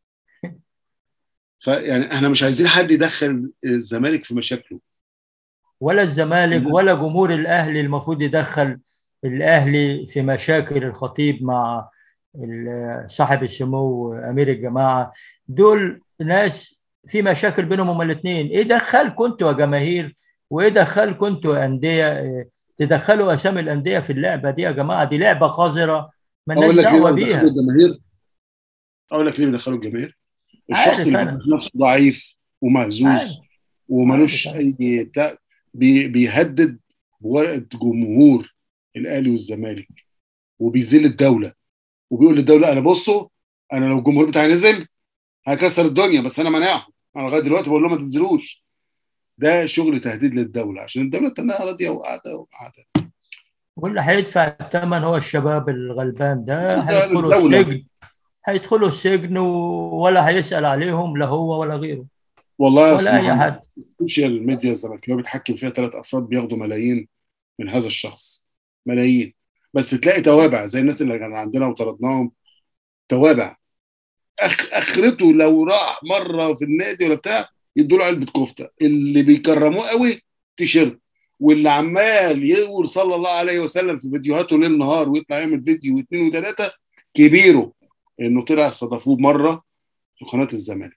فيعني احنا مش عايزين حد يدخل الزمالك في مشاكله ولا الزمالك مم. ولا جمهور الاهلي المفروض يدخل الاهلي في مشاكل الخطيب مع ال- صاحب السمو امير الجماعه دول ناس في مشاكل بينهم هما الاثنين ايه دخلكم انتوا يا جماهير وايه دخلكم انتوا يا انديه إيه تدخلوا اسامي الانديه في اللعبه دي يا جماعه دي لعبه قذره مالناش اقول لك ليه دعوه بقى بيدخلوا بيها الجماهير اقول لك ليه بيدخلوا الجماهير الشخص عارف اللي أنا. بيبقى نفسه ضعيف ومهزوز عارف. وملوش عارف اي بتاع بي بيهدد بورقه جمهور الاهلي والزمالك وبيذل الدوله وبيقول للدوله انا بصوا انا لو الجمهور بتاعي نزل هكسر الدنيا بس انا مناعهم انا لغايه دلوقتي بقول لهم ما تنزلوش ده شغل تهديد للدوله عشان الدوله تنها راضيه وقاعده وقاعده واللي هيدفع الثمن هو الشباب الغلبان ده ده هيدخلوا الدولة. السجن هيدخلوا السجن و- ولا هيسأل عليهم لا هو ولا غيره والله يا ولا استاذ اي محمد حد السوشيال ميديا الزمالكاويه بيتحكم فيها ثلاث افراد بياخدوا ملايين من هذا الشخص ملايين بس تلاقي توابع زي الناس اللي كان عندنا وطردناهم توابع أخ اخرته لو راح مره في النادي ولا بتاع يدوا له علبه كفته اللي بيكرموه قوي تيشيرت واللي عمال يقول صلى الله عليه وسلم في فيديوهاته ليل نهار ويطلع يعمل فيديو واثنين وثلاثه كبيره انه طلع استضافوه مره في قناه الزمالك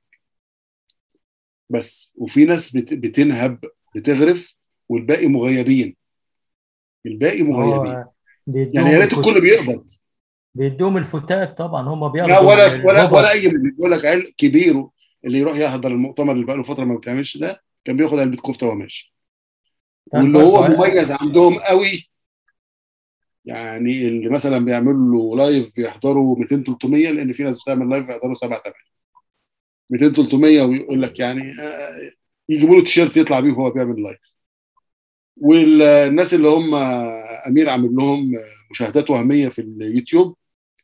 بس وفي ناس بت- بتنهب بتغرف والباقي مغيبين الباقي مغيبين هو بيدوهم يعني يا ريت الفت- الكل بيقبض بيدوهم الفتات طبعا هم لا بياخدوا ولا ولا الربع. ولا اي بيقول لك عيل كبير اللي يروح يحضر المؤتمر اللي بقاله فتره ما بتعملش ده كان بياخد علبه كفته وهو ماشي كان واللي هو برضه- مميز عندهم قوي يعني اللي مثلا بيعملوا له لايف يحضروا 200 300 لان في ناس بتعمل لايف يحضروا 7 8 200 300 ويقول لك يعني آه، يجيبوا له تيشيرت يطلع بيه وهو بيعمل لايف والناس اللي هم امير عامل لهم مشاهدات وهميه في اليوتيوب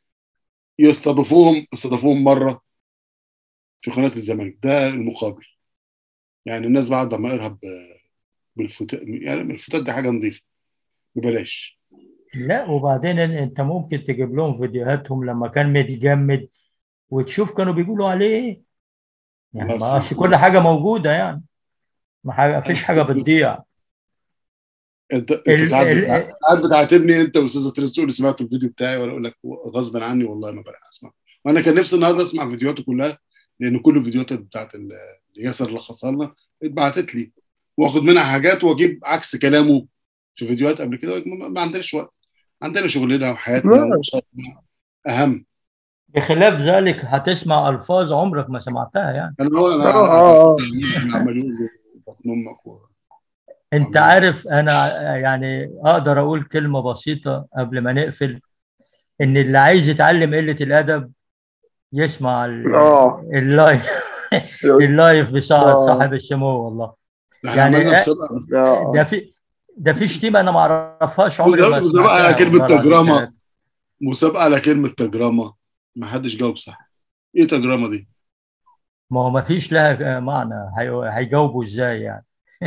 يستضيفوهم يستضيفوهم مره في قناه الزمالك ده المقابل يعني الناس بعد ما ارهب بالفتات يعني الفتات دي حاجه نظيفه ببلاش لا وبعدين إن- انت ممكن تجيب لهم فيديوهاتهم لما كان متجمد وتشوف كانوا بيقولوا عليه ايه يعني بس. ما أصل كل حاجه موجوده يعني ما حاجه فيش حاجه بتضيع انت انت ال- ساعات ال- بتع- ساعات بتعاتبني انت واستاذه تريس تقول لي سمعت الفيديو بتاعي وانا اقول لك غصبا عني والله ما بلحق اسمع وانا كان نفسي النهارده اسمع فيديوهاته كلها لان كل الفيديوهات بتاعت ال- اللي ياسر لخصها لنا اتبعتت لي واخد منها حاجات واجيب عكس كلامه في فيديوهات قبل كده ما ما عندناش وقت عندنا شغلنا وحياتنا نعم. وأسرتنا اهم بخلاف ذلك هتسمع الفاظ عمرك ما سمعتها يعني انا هو انا آه، آه، آه. أنا عمال يقول بطن امك و... انت عمال- عارف انا يعني اقدر اقول كلمه بسيطه قبل ما نقفل ان اللي عايز يتعلم قله الادب يسمع ال- اه اللايف اللايف بتاع آه. صاحب السمو والله ده احنا يعني عملنا آه، مسابقه آه. ده في ده في شتيمه انا ما اعرفهاش عمري ما مسابقة على سمعتها كلمة والله العظيم تجرمة. ثلاثة. مسابقه على كلمه تجرمه ما حدش جاوب صح ايه تجرمه دي؟ ما هو ما فيش لها معنى هي- هيجاوبوا ازاي يعني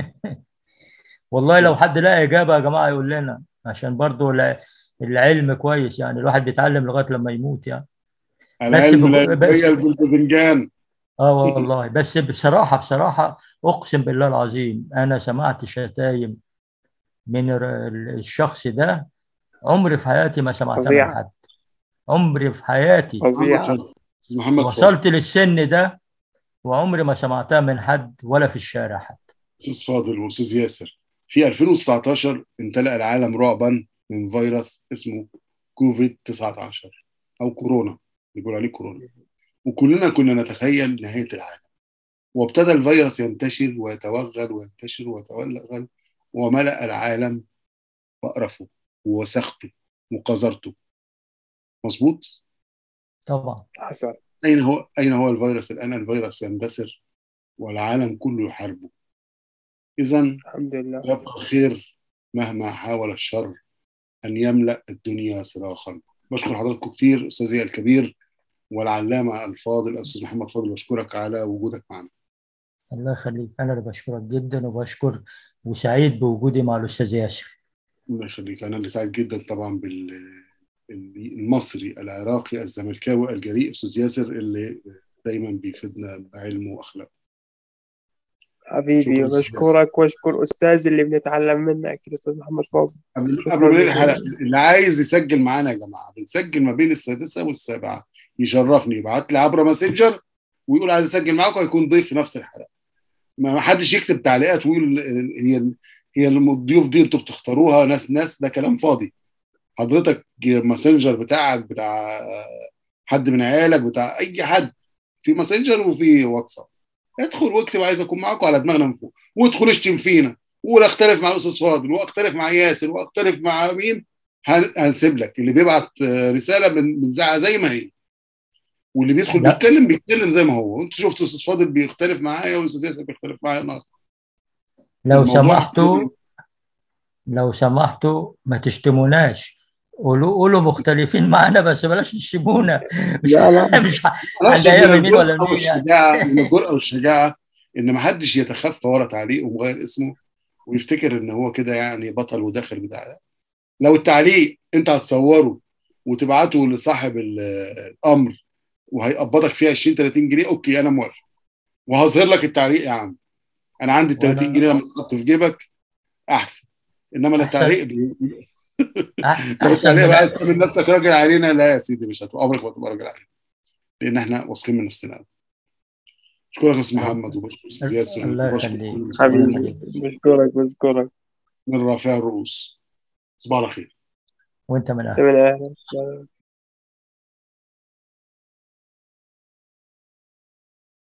والله لو حد لقى اجابه يا جماعه يقول لنا عشان برضو الع- العلم كويس يعني الواحد بيتعلم لغايه لما يموت يعني العلم بس لا بق- بس- يتخيل بالباذنجان اه والله بس بصراحه بصراحه اقسم بالله العظيم انا سمعت شتايم من ال- الشخص ده عمري في حياتي ما سمعتها فظيع. من حد عمري في حياتي فظيع محمد فضل. محمد فضل. وصلت للسن ده وعمري ما سمعتها من حد ولا في الشارع حتى استاذ فاضل واستاذ ياسر في 2019 امتلأ العالم رعبا من فيروس اسمه كوفيد 19 او كورونا بيقول عليه كورونا وكلنا كنا نتخيل نهايه العالم وابتدى الفيروس ينتشر ويتوغل وينتشر ويتوغل وملأ العالم وقرفه ووسخته وقذرته مظبوط طبعا حصل أين هو أين هو الفيروس الآن؟ الفيروس يندثر والعالم كله يحاربه. إذا الحمد لله يبقى الخير مهما حاول الشر أن يملأ الدنيا صراخا. بشكر حضراتكم كتير أستاذي الكبير والعلامة الفاضل أستاذ محمد فاضل بشكرك على وجودك معنا. الله يخليك انا اللي بشكرك جدا وبشكر وسعيد بوجودي مع الاستاذ ياسر الله يخليك أنا اللي سعيد جدا طبعا بال المصري العراقي الزملكاوي الجريء أستاذ ياسر اللي دايما بيفيدنا بعلمه وأخلاقه. حبيبي شكراً بشكرك واشكر استاذ اللي بنتعلم منه اكيد استاذ محمد فاضل قبل شكراً قبل ما ننهي جزيلاً. الحلقه اللي عايز يسجل معانا يا جماعه بنسجل ما بين السادسه والسابعه يشرفني يبعت لي عبر ماسنجر ويقول عايز اسجل معاكم هيكون ضيف في نفس الحلقه ما حدش يكتب تعليقات ويقول هي هي الضيوف دي انتوا بتختاروها ناس ناس ده كلام فاضي حضرتك ماسنجر بتاعك بتاع حد من عيالك بتاع اي حد في ماسنجر وفي واتساب ادخل واكتب عايز اكون معاكم على دماغنا من فوق وادخل اشتم فينا ولا اختلف مع الاستاذ فاضل واختلف مع ياسر واختلف مع مين هن- هنسيب لك اللي بيبعت آه، رساله بن- بنذاعها زي ما هي واللي بيدخل لا. بيتكلم بيتكلم زي ما هو انتوا شفتوا استاذ فاضل بيختلف معايا واستاذ ياسر بيختلف معايا النهارده لو الموضوع سمحتوا لو سمحتوا ما تشتموناش قولوا قولوا مختلفين معانا بس بلاش تشتمونا مش لا، لا. مش ح- انا اقصد هنلاقيها من بمين ولا الجرأة بمين يعني والشجاعه من الجرأه والشجاعه ان ما حدش يتخفى ورا تعليق ومغير اسمه ويفتكر ان هو كده يعني بطل وداخل بتاع لو التعليق انت هتصوره وتبعته لصاحب ال- الامر وهيقبضك فيه 20 30 جنيه اوكي انا موافق وهظهر لك التعليق يا عم انا عندي ال 30 وأنا- جنيه لما تحط في جيبك احسن انما لا أحسن. التعليق بي- أح- لو احسن التعليق من بقى تعمل نفسك راجل علينا لا يا سيدي مش هتبقى عمرك ما تبقى راجل علينا لان احنا واثقين من نفسنا أوي. اشكرك يا استاذ محمد وبشكر استاذ ياسر الله وبشكر يخليك. كل المستمعين حبيبي بشكرك بشكرك من رافع الرؤوس صباح الخير وانت من أهل من أهلا